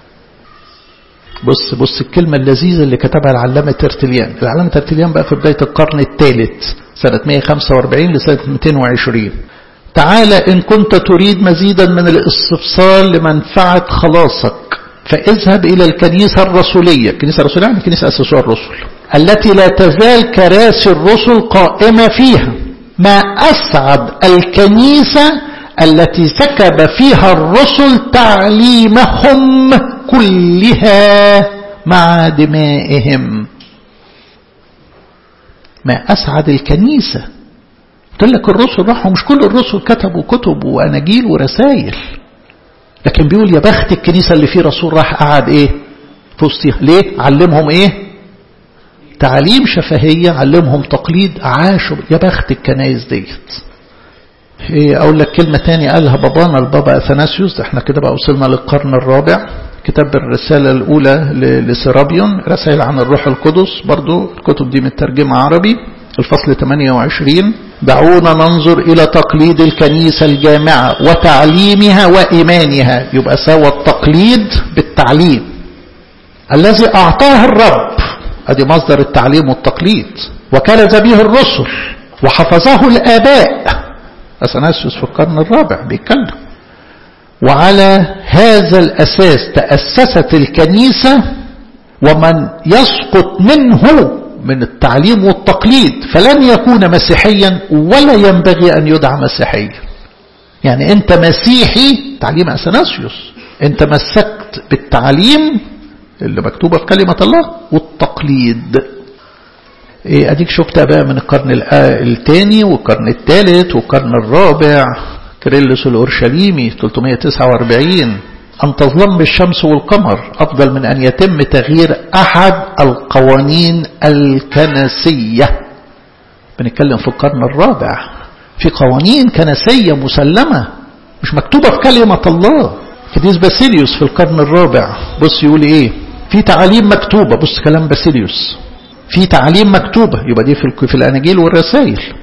بص بص الكلمة اللذيذة اللي كتبها العلامة ترتليان العلامة ترتليان بقى في بداية القرن الثالث سنة 145 لسنة 220 تعالى إن كنت تريد مزيدا من الاستفصال لمنفعة خلاصك فاذهب إلى الكنيسة الرسولية الكنيسة الرسولية يعني كنيسة أسسوها الرسل التي لا تزال كراسي الرسل قائمة فيها ما أسعد الكنيسة التي سكب فيها الرسل تعليمهم كلها مع دمائهم ما أسعد الكنيسة قلت لك الرسل راحوا مش كل الرسل كتبوا كتب وأناجيل ورسائل لكن بيقول يا بخت الكنيسة اللي فيه رسول راح قعد ايه في وسطها ليه علمهم ايه تعليم شفهية علمهم تقليد عاشوا يا بخت الكنايس ديت إيه اقول لك كلمة تاني قالها بابانا البابا اثناسيوس احنا كده بقى وصلنا للقرن الرابع كتاب الرسالة الأولى لسيرابيون رسائل عن الروح القدس برضو الكتب دي مترجمة عربي الفصل 28 دعونا ننظر إلى تقليد الكنيسة الجامعة وتعليمها وإيمانها يبقى سوى التقليد بالتعليم الذي أعطاه الرب أدي مصدر التعليم والتقليد وكرز به الرسل وحفظه الآباء أثناسيوس في القرن الرابع بيتكلم وعلى هذا الأساس تأسست الكنيسة ومن يسقط منه من التعليم والتقليد فلن يكون مسيحيا ولا ينبغي أن يدعى مسيحيا يعني أنت مسيحي تعليم أثناسيوس أنت مسكت بالتعليم اللي مكتوبة في كلمة الله والتقليد إيه أديك شفت بقى من القرن الثاني والقرن الثالث والقرن الرابع كريلس الأورشليمي 349 أن تظلم الشمس والقمر أفضل من أن يتم تغيير أحد القوانين الكنسية بنتكلم في القرن الرابع في قوانين كنسية مسلمة مش مكتوبة في كلمة الله كديس باسيليوس في القرن الرابع بص يقول ايه في تعاليم مكتوبة بص كلام باسيليوس في تعاليم مكتوبة يبقى دي في, في الأناجيل والرسائل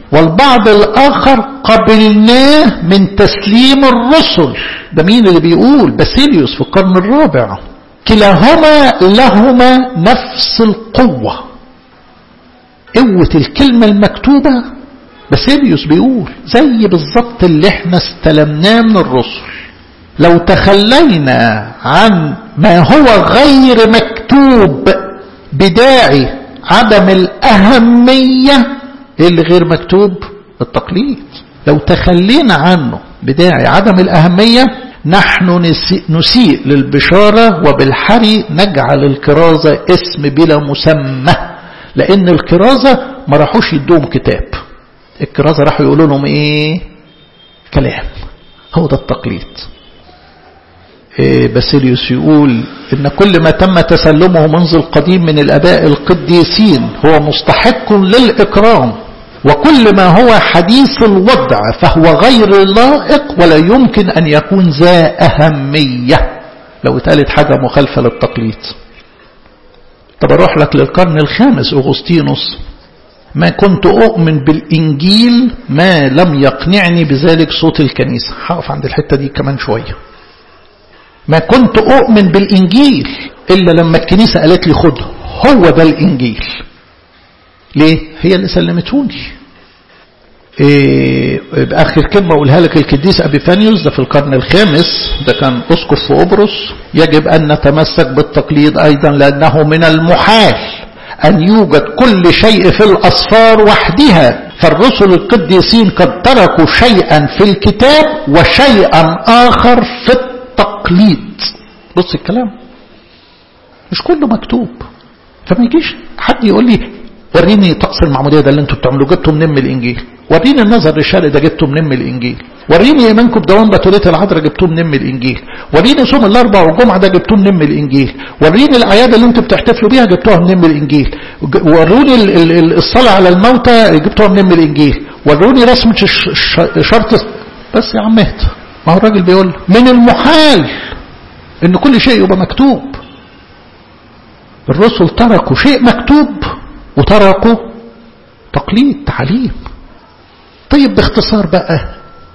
والبعض الآخر قبلناه من تسليم الرسل ده مين اللي بيقول باسيليوس في القرن الرابع كلاهما لهما نفس القوة قوة الكلمة المكتوبة باسيليوس بيقول زي بالظبط اللي احنا استلمناه من الرسل لو تخلينا عن ما هو غير مكتوب بداعي عدم الأهمية اللي غير مكتوب التقليد لو تخلينا عنه بداعي عدم الأهمية نحن نسيء للبشارة وبالحري نجعل الكرازة اسم بلا مسمى لأن الكرازة ما راحوش يدوهم كتاب الكرازة راحوا يقولوا لهم ايه كلام هو ده التقليد إيه باسيليوس يقول إن كل ما تم تسلمه منذ القديم من الأباء القديسين هو مستحق للإكرام وكل ما هو حديث الوضع فهو غير لائق ولا يمكن أن يكون ذا أهمية لو اتقالت حاجة مخالفة للتقليد طب أروح لك للقرن الخامس أغسطينوس ما كنت أؤمن بالإنجيل ما لم يقنعني بذلك صوت الكنيسة هقف عند الحتة دي كمان شوية ما كنت أؤمن بالإنجيل إلا لما الكنيسة قالت لي خده هو ده الإنجيل ليه هي اللي سلمتوني إيه آخر كلمة أقولها لك القديس أبيفانيوس ده في القرن الخامس ده كان أسقف في أبرص يجب أن نتمسك بالتقليد أيضا لأنه من المحال أن يوجد كل شيء في الأصفار وحدها فالرسل القديسين قد تركوا شيئا في الكتاب وشيئا آخر في التقليد بص الكلام مش كله مكتوب فما يجيش حد يقول لي وريني طقس المعمودية ده اللي انتوا بتعملوه جبته منين من الانجيل وريني النظر الرسالة ده جبته منين من الانجيل وريني ايمانكم بدوام بتولية العذراء جبتوه منين من الانجيل وريني صوم الاربع والجمعة ده جبتوه منين من الانجيل وريني الاعياد اللي انتوا بتحتفلوا بيها جبتوها منين من الانجيل وروني الصلاة على الموتى جبتوها منين من الانجيل وروني رسمة شرط بس يا عم اهدى ما هو الراجل بيقول من المحال ان كل شيء يبقى مكتوب الرسل تركوا شيء مكتوب وتركوا تقليد تعليم طيب باختصار بقى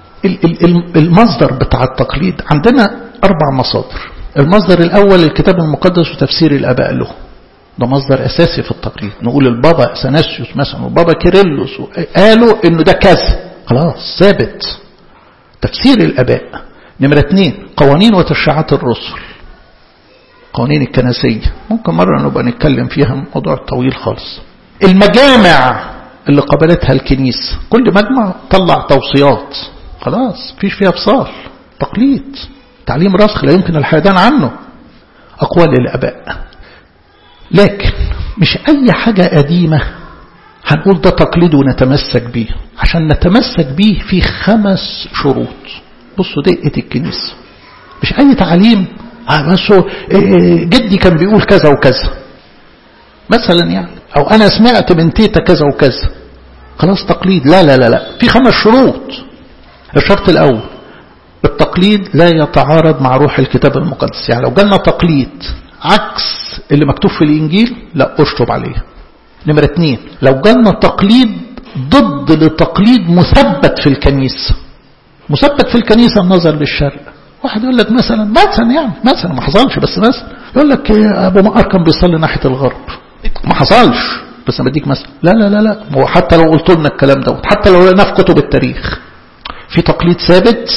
المصدر بتاع التقليد عندنا أربع مصادر المصدر الأول الكتاب المقدس وتفسير الآباء له ده مصدر أساسي في التقليد نقول البابا أثناسيوس مثلا والبابا كيرلس قالوا إنه ده كذا خلاص ثابت تفسير الآباء نمرة اثنين قوانين وتشريعات الرسل قوانين الكنسية ممكن مرة نبقى نتكلم فيها موضوع طويل خالص المجامع اللي قبلتها الكنيسة كل مجمع طلع توصيات خلاص فيش فيها فصال تقليد تعليم راسخ لا يمكن الحيدان عنه أقوال الأباء لكن مش أي حاجة قديمة هنقول ده تقليد ونتمسك بيه عشان نتمسك بيه في خمس شروط بصوا دقة الكنيسة مش أي تعليم بس جدي كان بيقول كذا وكذا مثلا يعني أو أنا سمعت من تيتا كذا وكذا خلاص تقليد لا لا لا لا في خمس شروط الشرط الأول التقليد لا يتعارض مع روح الكتاب المقدس يعني لو جالنا تقليد عكس اللي مكتوب في الإنجيل لا أشطب عليه نمرة اتنين لو جالنا تقليد ضد لتقليد مثبت في الكنيسة مثبت في الكنيسة النظر للشرق واحد يقول لك مثلا مثلا يعني مثلا ما حصلش بس مثلا يقول لك ابو مقر كان بيصلي ناحيه الغرب ما حصلش بس انا بديك مثلا لا لا لا لا هو حتى لو قلت لنا الكلام دوت حتى لو لقيناه في كتب التاريخ في تقليد ثابت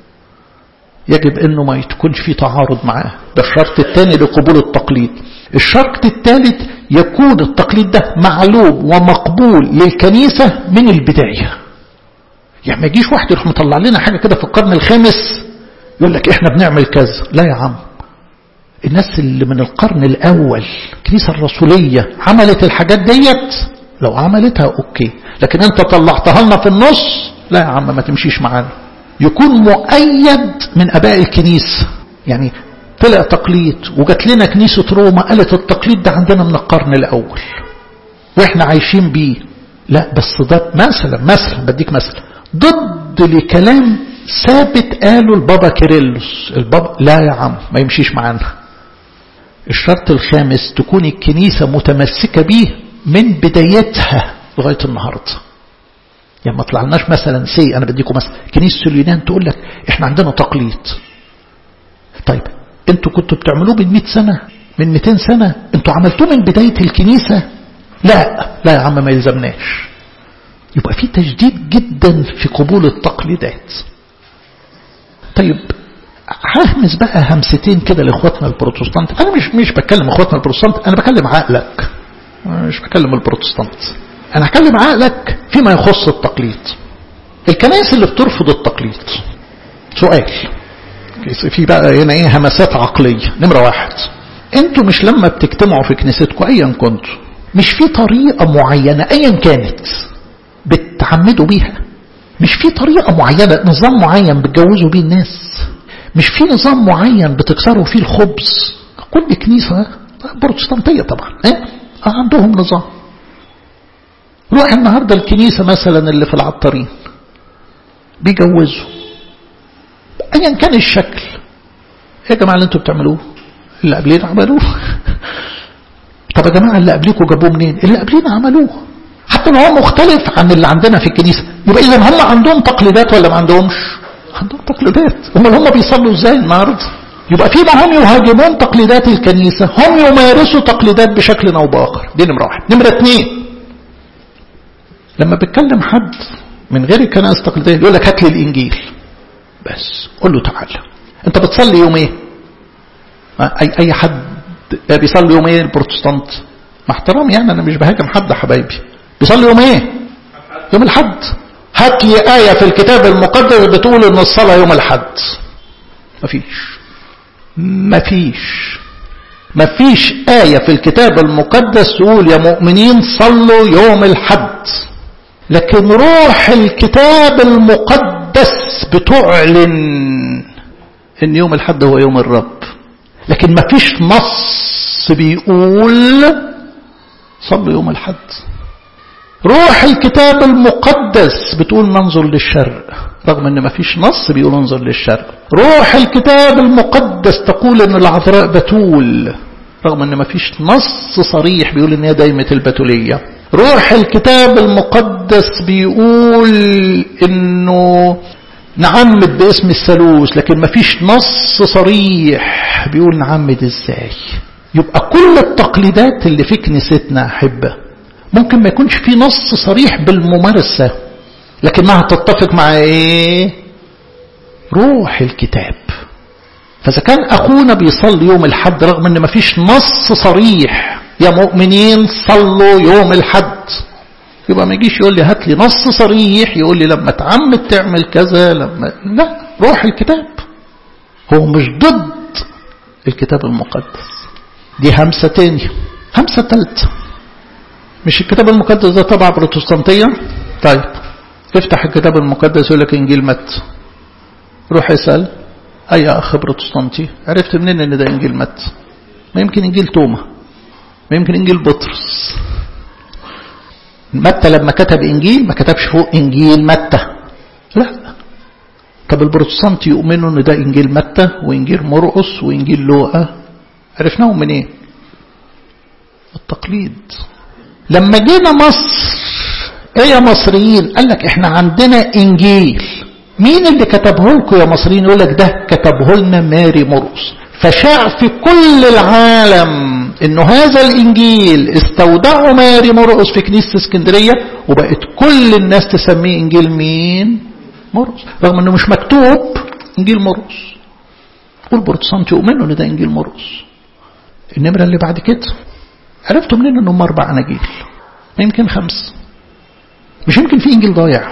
يجب انه ما يكونش في تعارض معاه ده الشرط الثاني لقبول التقليد الشرط الثالث يكون التقليد ده معلوم ومقبول للكنيسة من البداية يعني ما يجيش واحد يروح مطلع لنا حاجة كده في القرن الخامس يقول لك احنا بنعمل كذا لا يا عم الناس اللي من القرن الأول الكنيسة الرسولية عملت الحاجات ديت لو عملتها أوكي لكن أنت طلعتها لنا في النص لا يا عم ما تمشيش معانا يكون مؤيد من أباء الكنيسة يعني طلع تقليد وجات لنا كنيسة روما قالت التقليد ده عندنا من القرن الأول وإحنا عايشين بيه لا بس ده مثلا مثلا بديك مثلا ضد لكلام ثابت قاله البابا كيرلس البابا لا يا عم ما يمشيش معانا الشرط الخامس تكون الكنيسة متمسكة بيه من بدايتها لغاية النهاردة يعني ما طلعناش مثلا سي انا بديكم مثلا كنيسه اليونان تقول لك احنا عندنا تقليد طيب انتوا كنتوا بتعملوه من 100 سنه من 200 سنه انتوا عملتوه من بدايه الكنيسه لا لا يا عم ما يلزمناش يبقى في تجديد جدا في قبول التقليدات طيب ههمس بقى همستين كده لاخواتنا البروتستانت انا مش مش بتكلم اخواتنا البروتستانت انا بكلم عقلك مش بكلم البروتستانت انا هكلم عقلك فيما يخص التقليد الكنائس اللي بترفض التقليد سؤال في بقى هنا ايه همسات عقليه نمره واحد انتوا مش لما بتجتمعوا في كنيستكم ايا كنتوا مش في طريقه معينه ايا كانت بتعمدوا بيها مش في طريقه معينه نظام معين بتجوزوا بيه الناس مش في نظام معين بتكسروا فيه الخبز كل كنيسه بروتستانتيه طبعا ايه عندهم نظام روح النهاردة الكنيسة مثلا اللي في العطارين بيجوزوا ايا كان الشكل يا جماعة اللي انتوا بتعملوه اللي قبلين عملوه طب يا جماعة اللي قبليكوا جابوه منين اللي قبلين عملوه حتى لو هو مختلف عن اللي عندنا في الكنيسة يبقى اذا هم عندهم تقليدات ولا ما عندهمش عندهم تقليدات هم هم بيصلوا ازاي النهارده يبقى فيما هم يهاجمون تقليدات الكنيسة هم يمارسوا تقليدات بشكل أو بآخر دي نمرة واحد نمرة اثنين لما بتكلم حد من غير الكنائس التقليدية يقول لك هات لي الإنجيل بس قول له تعالى أنت بتصلي يوم إيه؟ أي أي حد بيصلي يوم إيه البروتستانت؟ مع احترام يعني أنا مش بهاجم حد حبايبي بيصلي يوم إيه؟ يوم الحد هات لي آية في الكتاب المقدس بتقول إن الصلاة يوم الحد مفيش مفيش مفيش آية في الكتاب المقدس تقول يا مؤمنين صلوا يوم الحد لكن روح الكتاب المقدس بتعلن ان يوم الحد هو يوم الرب لكن مفيش نص بيقول صلوا يوم الحد روح الكتاب المقدس بتقول ننظر للشرق رغم ان مفيش نص بيقول انظر للشرق روح الكتاب المقدس تقول ان العذراء بتول رغم ان مفيش نص صريح بيقول ان هي دايمة البتولية روح الكتاب المقدس بيقول انه نعمد باسم الثالوث لكن مفيش نص صريح بيقول نعمد ازاي يبقى كل التقليدات اللي في كنيستنا احبه ممكن ما يكونش في نص صريح بالممارسة لكنها تتفق مع ايه روح الكتاب فإذا كان أخونا بيصلي يوم الحد رغم أن مفيش نص صريح يا مؤمنين صلوا يوم الحد يبقى ما يجيش يقول لي هات لي نص صريح يقول لي لما تعمد تعمل كذا لما لا روح الكتاب هو مش ضد الكتاب المقدس دي همسة تانية همسة تالتة مش الكتاب المقدس ده طبعا بروتستانتية طيب افتح الكتاب المقدس يقول لك انجيل متى روح اسال اي اخ بروتستانتي عرفت منين ان ده انجيل متى ما يمكن انجيل توما ما يمكن انجيل بطرس متى لما كتب انجيل ما كتبش فوق انجيل متى لا طب البروتستانت يؤمنوا ان ده انجيل متى وانجيل مرقس وانجيل لوقا عرفناهم منين إيه؟ التقليد لما جينا مصر ايه يا مصريين قال لك احنا عندنا انجيل مين اللي كتبه لكم يا مصريين يقول لك ده كتبه لنا ماري مرقس فشاع في كل العالم انه هذا الانجيل استودعه ماري مرقس في كنيسه اسكندريه وبقت كل الناس تسميه انجيل مين مرقس رغم انه مش مكتوب انجيل مرقس والبروتستانت يؤمنوا ان ده انجيل مرقس النمره اللي بعد كده عرفتوا منين انهم اربع اناجيل ما يمكن خمس مش يمكن في انجيل ضايع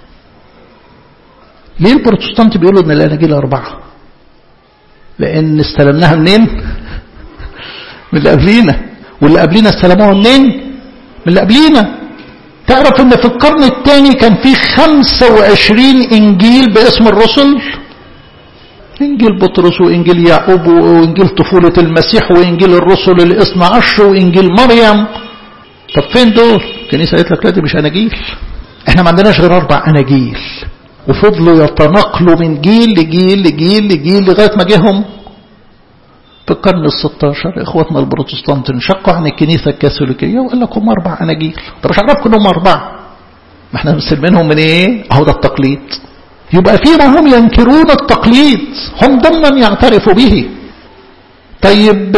ليه البروتستانت بيقولوا ان الاناجيل اربعه لان استلمناها منين من اللي قبلينا واللي قبلينا استلموها منين من اللي قبلينا تعرف ان في القرن الثاني كان في 25 انجيل باسم الرسل انجيل بطرس وانجيل يعقوب وانجيل طفولة المسيح وانجيل الرسل الاثنى عشر وانجيل مريم طب فين دول الكنيسة قالت لك لا دي مش اناجيل احنا ما عندناش غير اربع اناجيل وفضلوا يتناقلوا من جيل لجيل لجيل لجيل لغاية ما جيهم في القرن الستاشر اخواتنا البروتستانت انشقوا عن الكنيسة الكاثوليكية وقال لك هم اربع اناجيل طب مش عرفكم انهم اربعة ما احنا مسلمينهم من ايه اهو ده التقليد يبقى فيما هم ينكرون التقليد هم ضمن يعترفوا به طيب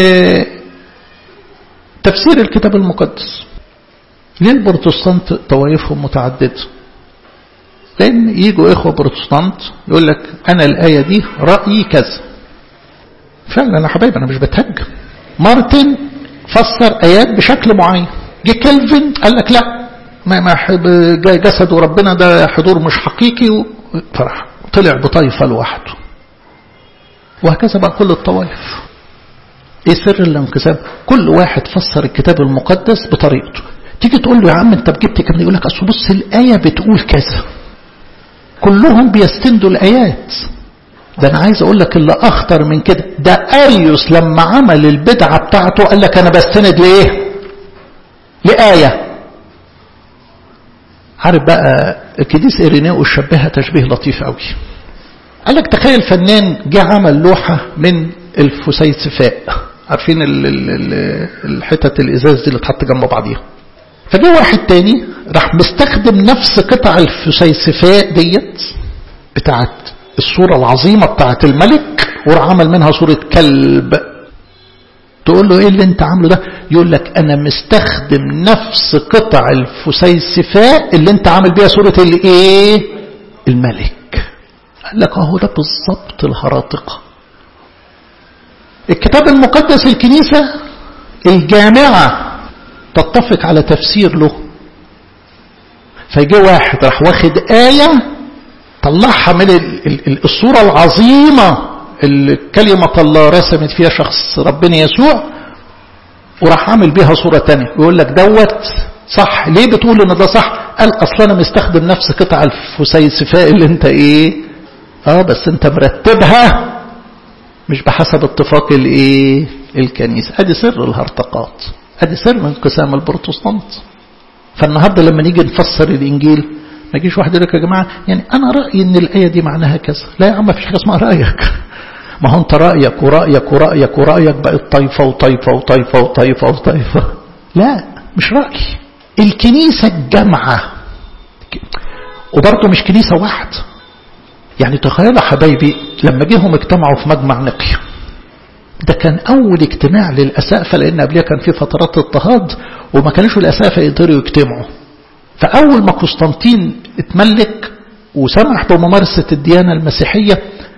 تفسير الكتاب المقدس ليه البروتستانت طوائفهم متعددة لأن يجوا إخوة بروتستانت يقول لك أنا الآية دي رأيي كذا فعلا يا حبايبي أنا مش بتهجم مارتن فسر آيات بشكل معين جه كيلفن قال لك لا ما ما جسد ربنا ده حضور مش حقيقي فرح طلع بطائفة لوحده وهكذا بقى كل الطوائف ايه سر الانقسام كل واحد فسر الكتاب المقدس بطريقته تيجي تقول له يا عم انت جبت كم يقول لك اصل بص الايه بتقول كذا كلهم بيستندوا الايات ده انا عايز اقول لك اللي اخطر من كده ده اريوس لما عمل البدعه بتاعته قال لك انا بستند لايه لايه عارف بقى الكنيس إيرينيو شبهها تشبيه لطيف قوي قال لك تخيل فنان جه عمل لوحة من الفسيسفاء عارفين ال ال ال الحتت الإزاز دي اللي تحط جنب بعضيها فجه واحد تاني راح مستخدم نفس قطع الفسيسفاء ديت بتاعت الصورة العظيمة بتاعت الملك وراح عمل منها صورة كلب تقول له ايه اللي انت عامله ده يقول لك انا مستخدم نفس قطع الفسيسفاء اللي انت عامل بيها صورة الايه الملك قال لك اهو ده بالظبط الهراطقة الكتاب المقدس الكنيسة الجامعة تتفق على تفسير له فجاء واحد راح واخد آية طلعها من الصورة العظيمة اللي كلمة الله رسمت فيها شخص ربنا يسوع وراح عامل بيها صورة تانية يقول لك دوت صح ليه بتقول ان ده صح قال اصلا انا مستخدم نفس قطع الفسيسفاء اللي انت ايه اه بس انت مرتبها مش بحسب اتفاق الايه الكنيسة ادي سر الهرطقات ادي سر انقسام البروتستانت فالنهارده لما نيجي نفسر الانجيل ما يجيش واحد يقول لك يا جماعه يعني انا رايي ان الايه دي معناها كذا لا يا عم ما فيش حاجه اسمها رايك ما هو انت رايك ورايك ورايك ورايك بقت طائفه وطائفه وطائفه وطائفه وطائفه لا مش راي الكنيسه الجامعه وبرضه مش كنيسه واحده يعني تخيلوا حبايبي لما جيهم اجتمعوا في مجمع نقيه ده كان أول اجتماع للأسقفة لأن قبلها كان في فترات اضطهاد وما كانش الأسقفة يقدروا يجتمعوا فأول ما قسطنطين اتملك وسمح بممارسة الديانة المسيحية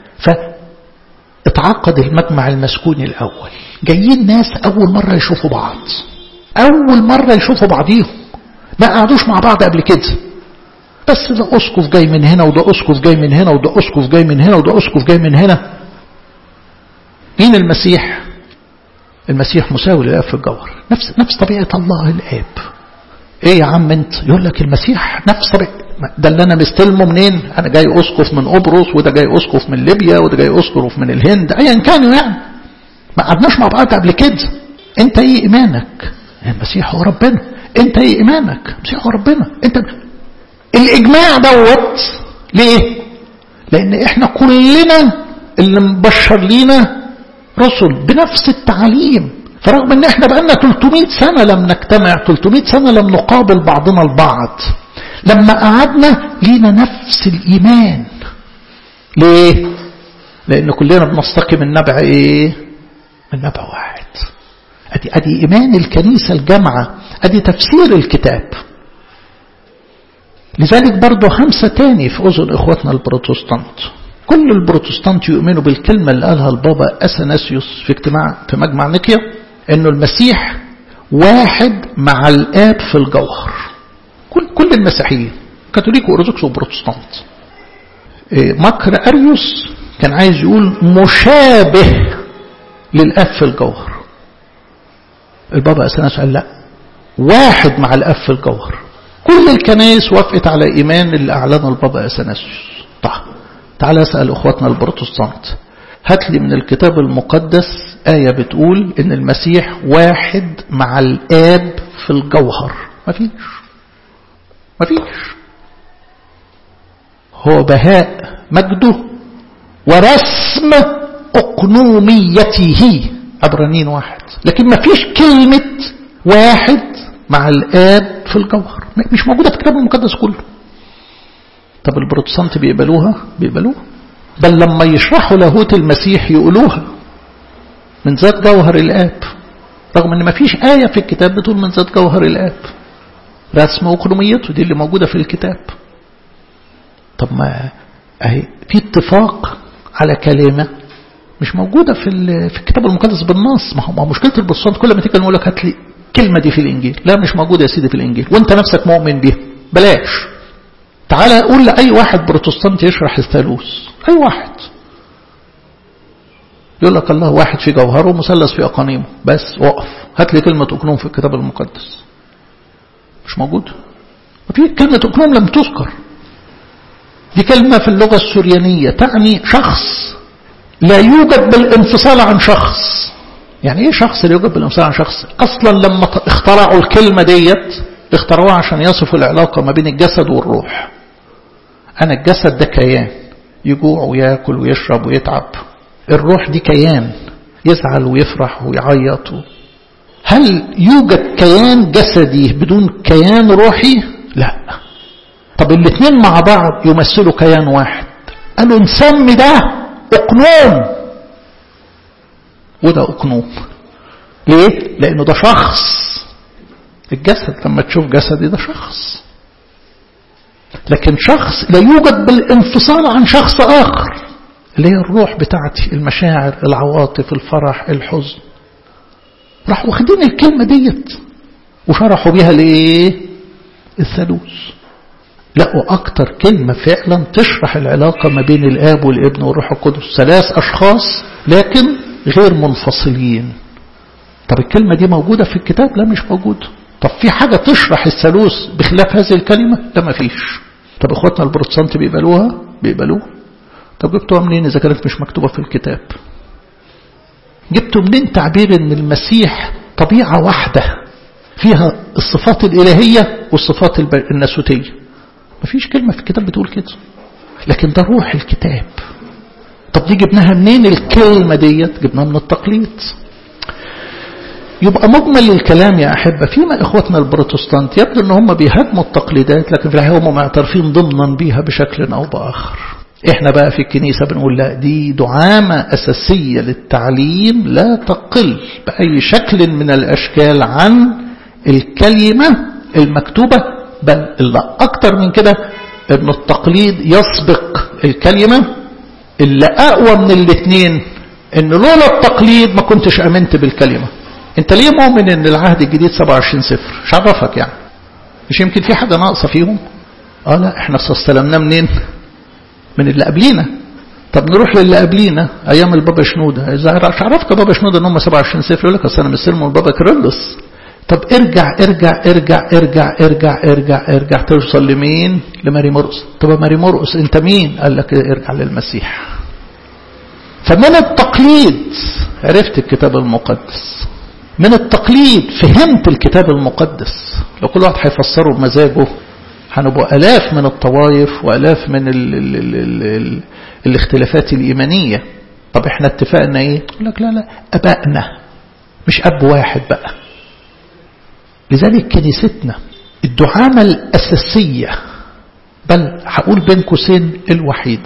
فاتعقد المجمع المسكوني الأول جايين ناس أول مرة يشوفوا بعض أول مرة يشوفوا بعضيهم ما قعدوش مع بعض قبل كده بس ده أسقف جاي من هنا وده أسقف جاي من هنا وده أسقف جاي من هنا وده أسقف جاي من هنا مين المسيح المسيح مساوي للآب في الجوهر نفس نفس طبيعة الله الآب ايه يا عم انت يقول لك المسيح نفس طبيعة ده اللي انا مستلمه منين انا جاي اسقف من قبرص وده جاي اسقف من ليبيا وده جاي اسقف من الهند ايا كانوا يعني ما قعدناش مع بعض قبل كده انت ايه ايمانك المسيح هو ربنا انت ايه ايمانك المسيح هو ربنا انت الاجماع دوت ليه لان احنا كلنا اللي مبشر لينا رسل بنفس التعليم فرغم ان احنا بقالنا 300 سنة لم نجتمع 300 سنة لم نقابل بعضنا البعض لما قعدنا لينا نفس الايمان ليه لان كلنا بنستقي من نبع ايه من نبع واحد ادي ادي ايمان الكنيسة الجامعة ادي تفسير الكتاب لذلك برضه همسة تاني في اذن اخواتنا البروتستانت كل البروتستانت يؤمنوا بالكلمة اللي قالها البابا أثناسيوس في اجتماع في مجمع نيكيا انه المسيح واحد مع الآب في الجوهر كل كل المسيحيين كاثوليك وأرثوذكس وبروتستانت مكر أريوس كان عايز يقول مشابه للآب في الجوهر البابا أثناسيوس قال لا واحد مع الآب في الجوهر كل الكنائس وافقت على إيمان اللي أعلنه البابا أثناسيوس طيب تعال اسأل اخواتنا البروتستانت هات لي من الكتاب المقدس آية بتقول ان المسيح واحد مع الآب في الجوهر مفيش مفيش هو بهاء مجده ورسم أقنوميته عبرانيين واحد لكن مفيش كلمة واحد مع الآب في الجوهر مش موجودة في الكتاب المقدس كله طب البروتستانت بيقبلوها بيقبلوها بل لما يشرحوا لاهوت المسيح يقولوها من ذات جوهر الآب رغم ان ما فيش آية في الكتاب بتقول من ذات جوهر الآب رسم أقلوميته دي اللي موجودة في الكتاب طب ما اهي في اتفاق على كلمة مش موجودة في في الكتاب المقدس بالنص ما هو ما مشكلة البروتستانت كل ما تيجي نقول لك هات لي الكلمة دي في الإنجيل لا مش موجودة يا سيدي في الإنجيل وانت نفسك مؤمن بيها بلاش تعالى قول لأي واحد بروتستانت يشرح الثالوث أي واحد يقول لك الله واحد في جوهره مثلث في أقانيمه بس وقف هات لي كلمة أقنوم في الكتاب المقدس مش موجود وفي كلمة أقنوم لم تذكر دي كلمة في اللغة السريانية تعني شخص لا يوجد بالانفصال عن شخص يعني ايه شخص لا يوجد بالانفصال عن شخص اصلا لما اخترعوا الكلمة ديت اخترعوها عشان يصفوا العلاقة ما بين الجسد والروح انا الجسد ده كيان يجوع وياكل ويشرب ويتعب الروح دي كيان يزعل ويفرح ويعيط هل يوجد كيان جسدي بدون كيان روحي لا طب الاثنين مع بعض يمثلوا كيان واحد قالوا نسمي ده اقنوم وده اقنوم ليه لانه ده شخص الجسد لما تشوف جسدي ده شخص لكن شخص لا يوجد بالانفصال عن شخص اخر اللي هي الروح بتاعتي المشاعر العواطف الفرح الحزن راحوا واخدين الكلمة ديت وشرحوا بيها الايه الثالوث لقوا أكتر كلمة فعلا تشرح العلاقة ما بين الآب والابن والروح القدس ثلاث أشخاص لكن غير منفصلين طب الكلمة دي موجودة في الكتاب لا مش موجودة طب في حاجة تشرح الثالوث بخلاف هذه الكلمة لا ما فيش طب اخواتنا البروتستانت بيقبلوها بيقبلوها طب جبتوها منين إذا كانت مش مكتوبة في الكتاب جبتوا منين تعبير ان المسيح طبيعة واحدة فيها الصفات الإلهية والصفات الناسوتية مفيش كلمة في الكتاب بتقول كده لكن ده روح الكتاب طب دي جبناها منين الكلمة ديت جبناها من التقليد يبقى مجمل الكلام يا أحبة فيما إخوتنا البروتستانت يبدو أن هم بيهاجموا التقليدات لكن في الحقيقة هم معترفين ضمنا بيها بشكل أو بآخر احنا بقى في الكنيسة بنقول لا دي دعامة أساسية للتعليم لا تقل بأي شكل من الأشكال عن الكلمة المكتوبة بل لا أكتر من كده أن التقليد يسبق الكلمة اللي أقوى من الاثنين أن لولا التقليد ما كنتش أمنت بالكلمة أنت ليه مؤمن أن العهد الجديد 27 صفر مش عرفك يعني مش يمكن في حاجة ناقصة فيهم اه لا احنا استلمناه منين من اللي قبلينا طب نروح للي قبلينا ايام البابا شنوده اذا مش عرفت بابا شنوده ان هم 27 صفر يقول لك اصل انا مستلمه البابا كيرلس طب ارجع ارجع ارجع ارجع ارجع ارجع ارجع توصل لمين لماري مرقس طب ماري مرقس انت مين قال لك ارجع للمسيح فمن التقليد عرفت الكتاب المقدس من التقليد فهمت الكتاب المقدس لو كل واحد هيفسره بمزاجه هنبقى ألاف من الطوائف وألاف من ال ال ال ال ال الاختلافات الإيمانية طب احنا اتفقنا ايه يقول لك لا لا أبائنا مش أب واحد بقى لذلك كنيستنا الدعامة الأساسية بل هقول بين قوسين الوحيد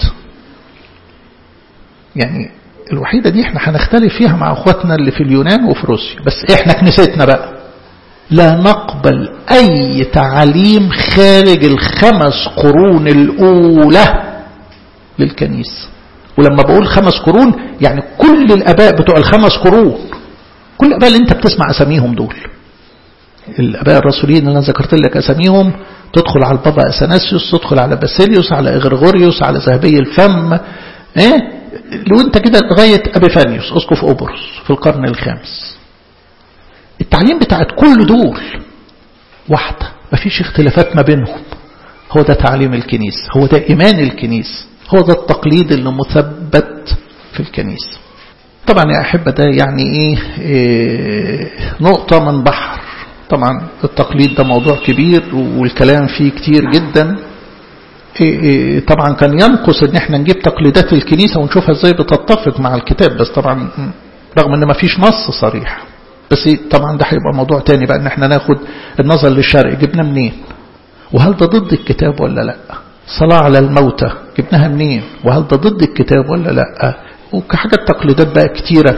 يعني الوحيدة دي احنا هنختلف فيها مع اخواتنا اللي في اليونان وفي روسيا بس احنا كنيستنا بقى لا نقبل أي تعليم خارج الخمس قرون الأولى للكنيسة ولما بقول خمس قرون يعني كل الأباء بتوع الخمس قرون كل الأباء اللي أنت بتسمع أساميهم دول الأباء الرسولين اللي أنا ذكرت لك أساميهم تدخل على البابا أثناسيوس تدخل على باسيليوس على إغرغوريوس على ذهبي الفم إيه لو أنت كده لغاية أبيفانيوس أسقف أوبرس في القرن الخامس التعليم بتاعت كل دول واحدة مفيش اختلافات ما بينهم هو ده تعليم الكنيسة هو ده إيمان الكنيسة هو ده التقليد اللي مثبت في الكنيسة طبعا يا أحبة ده يعني إيه, إيه نقطة من بحر طبعا التقليد ده موضوع كبير والكلام فيه كتير جدا إيه إيه طبعا كان ينقص ان احنا نجيب تقليدات الكنيسة ونشوفها ازاي بتتفق مع الكتاب بس طبعا رغم ان ما فيش نص صريح بس طبعا ده هيبقى موضوع تاني بقى ان احنا ناخد النظر للشرق جبنا منين وهل ده ضد الكتاب ولا لا صلاة على الموتى جبناها منين وهل ده ضد الكتاب ولا لا وكحاجة تقليدات بقى كتيرة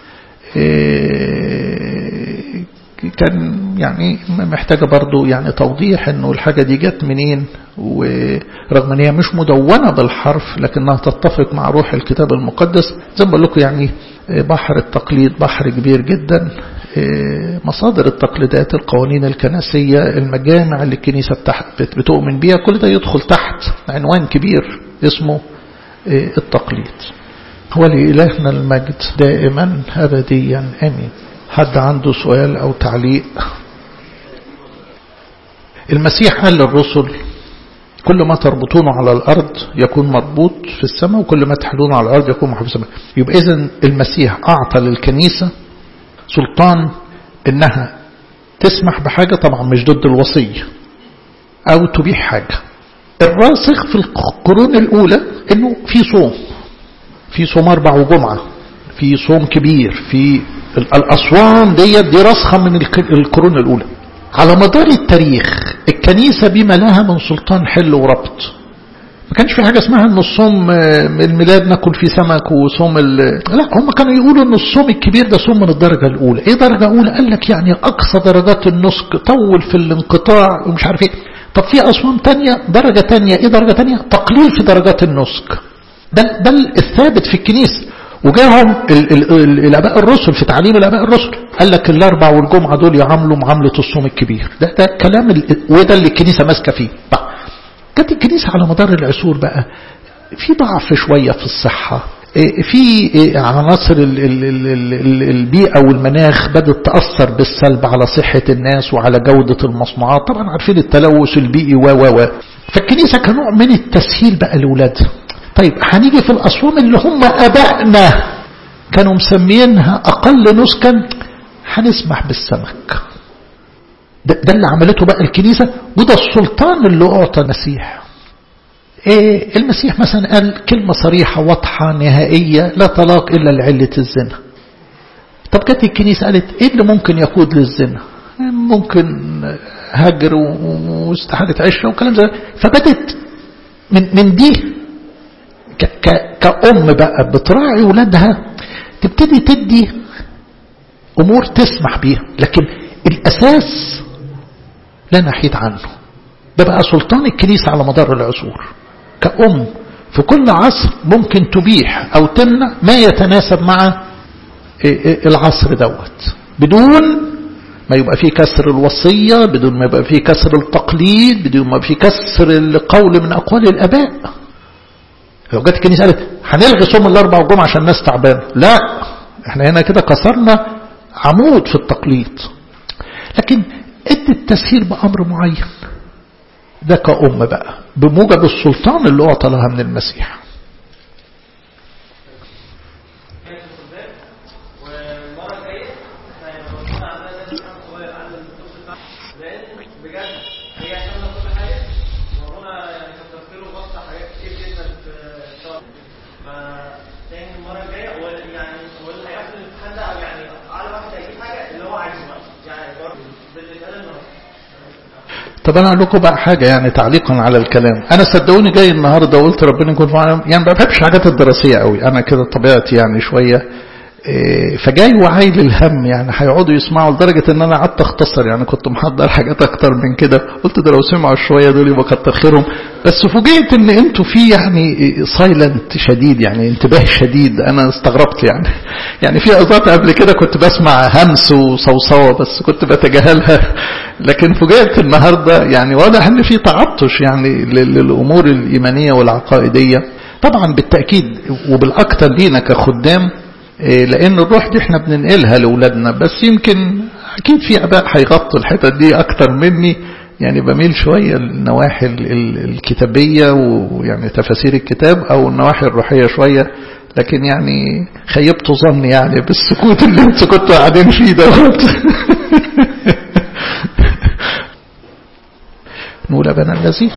إيه كان يعني محتاجة برضو يعني توضيح انه الحاجة دي جت منين ورغم ان هي مش مدونة بالحرف لكنها تتفق مع روح الكتاب المقدس زي ما بقول لكم يعني بحر التقليد بحر كبير جدا مصادر التقليدات القوانين الكنسية المجامع اللي الكنيسة بتؤمن بيها كل ده يدخل تحت عنوان كبير اسمه التقليد هو لإلهنا المجد دائما أبديا أمين حد عنده سؤال أو تعليق المسيح قال للرسل كل ما تربطونه على الأرض يكون مربوط في السماء وكل ما تحلونه على الأرض يكون محفوظ في السماء يبقى إذن المسيح أعطى للكنيسة سلطان إنها تسمح بحاجة طبعا مش ضد الوصية أو تبيح حاجة الراسخ في القرون الأولى إنه في صوم في صوم أربع وجمعة في صوم كبير في الأصوام ديت دي راسخة من القرون الأولى على مدار التاريخ الكنيسة بما لها من سلطان حل وربط ما كانش في حاجة اسمها ان الصوم الميلاد ناكل فيه سمك وصوم لا هم كانوا يقولوا ان الصوم الكبير ده صوم من الدرجة الاولى ايه درجة اولى قال لك يعني اقصى درجات النسك طول في الانقطاع ومش عارف ايه طب في اصوام تانية درجة تانية ايه درجة تانية تقليل في درجات النسك ده ده الثابت في الكنيسة وجاهم الاباء الرسل في تعليم الاباء الرسل قال لك الاربع والجمعه دول يعاملوا معامله الصوم الكبير ده ده كلام وده اللي الكنيسه ماسكه فيه بقى جت الكنيسه على مدار العصور بقى في ضعف شويه في الصحه في عناصر البيئة والمناخ بدأت تأثر بالسلب على صحة الناس وعلى جودة المصنوعات طبعا عارفين التلوث البيئي و و و فالكنيسة كنوع من التسهيل بقى لأولادها طيب هنيجي في الأصوام اللي هم أبائنا كانوا مسمينها أقل نسكا هنسمح بالسمك ده, ده اللي عملته بقى الكنيسة وده السلطان اللي أعطى المسيح إيه المسيح مثلا قال كلمة صريحة واضحة نهائية لا طلاق إلا لعلة الزنا طب جت الكنيسة قالت إيه اللي ممكن يقود للزنا ممكن هجر واستحالة عشرة وكلام زي فبدت من, من دي كأم بقى بتراعي ولادها تبتدي تدي أمور تسمح بيها لكن الأساس لا نحيد عنه ده بقى سلطان الكنيسة على مدار العصور كأم في كل عصر ممكن تبيح أو تمنع ما يتناسب مع العصر دوت بدون ما يبقى فيه كسر الوصية بدون ما يبقى فيه كسر التقليد بدون ما يبقى فيه كسر القول من أقوال الآباء لو جت الكنيسة قالت هنلغي صوم الأربع والجمعة عشان الناس تعبانة لا احنا هنا كده كسرنا عمود في التقليد لكن ادي التسهيل بأمر معين ده كأم بقى بموجب السلطان اللي أعطى لها من المسيح طب انا اقول لكم بقى حاجه يعني تعليقا على الكلام انا صدقوني جاي النهارده وقلت ربنا يكون معانا يعني ما بحبش الحاجات الدراسيه قوي انا كده طبيعتي يعني شويه فجاي وعايل الهم يعني هيقعدوا يسمعوا لدرجة ان انا قعدت اختصر يعني كنت محضر حاجات اكتر من كده قلت ده لو سمعوا شوية دول يبقى كتر خيرهم بس فوجئت ان انتوا في يعني سايلنت شديد يعني انتباه شديد انا استغربت يعني يعني في اوقات قبل كده كنت بسمع همس وصوصوة بس كنت بتجاهلها لكن فوجئت النهاردة يعني واضح ان في تعطش يعني للامور الايمانية والعقائدية طبعا بالتأكيد وبالاكثر لينا كخدام لان الروح دي احنا بننقلها لاولادنا بس يمكن اكيد في اباء هيغطوا الحتت دي اكتر مني يعني بميل شوية للنواحي الكتابية ويعني تفاسير الكتاب او النواحي الروحية شوية لكن يعني خيبت ظني يعني بالسكوت اللي انتوا كنتوا قاعدين فيه دوت نقول ابانا الذي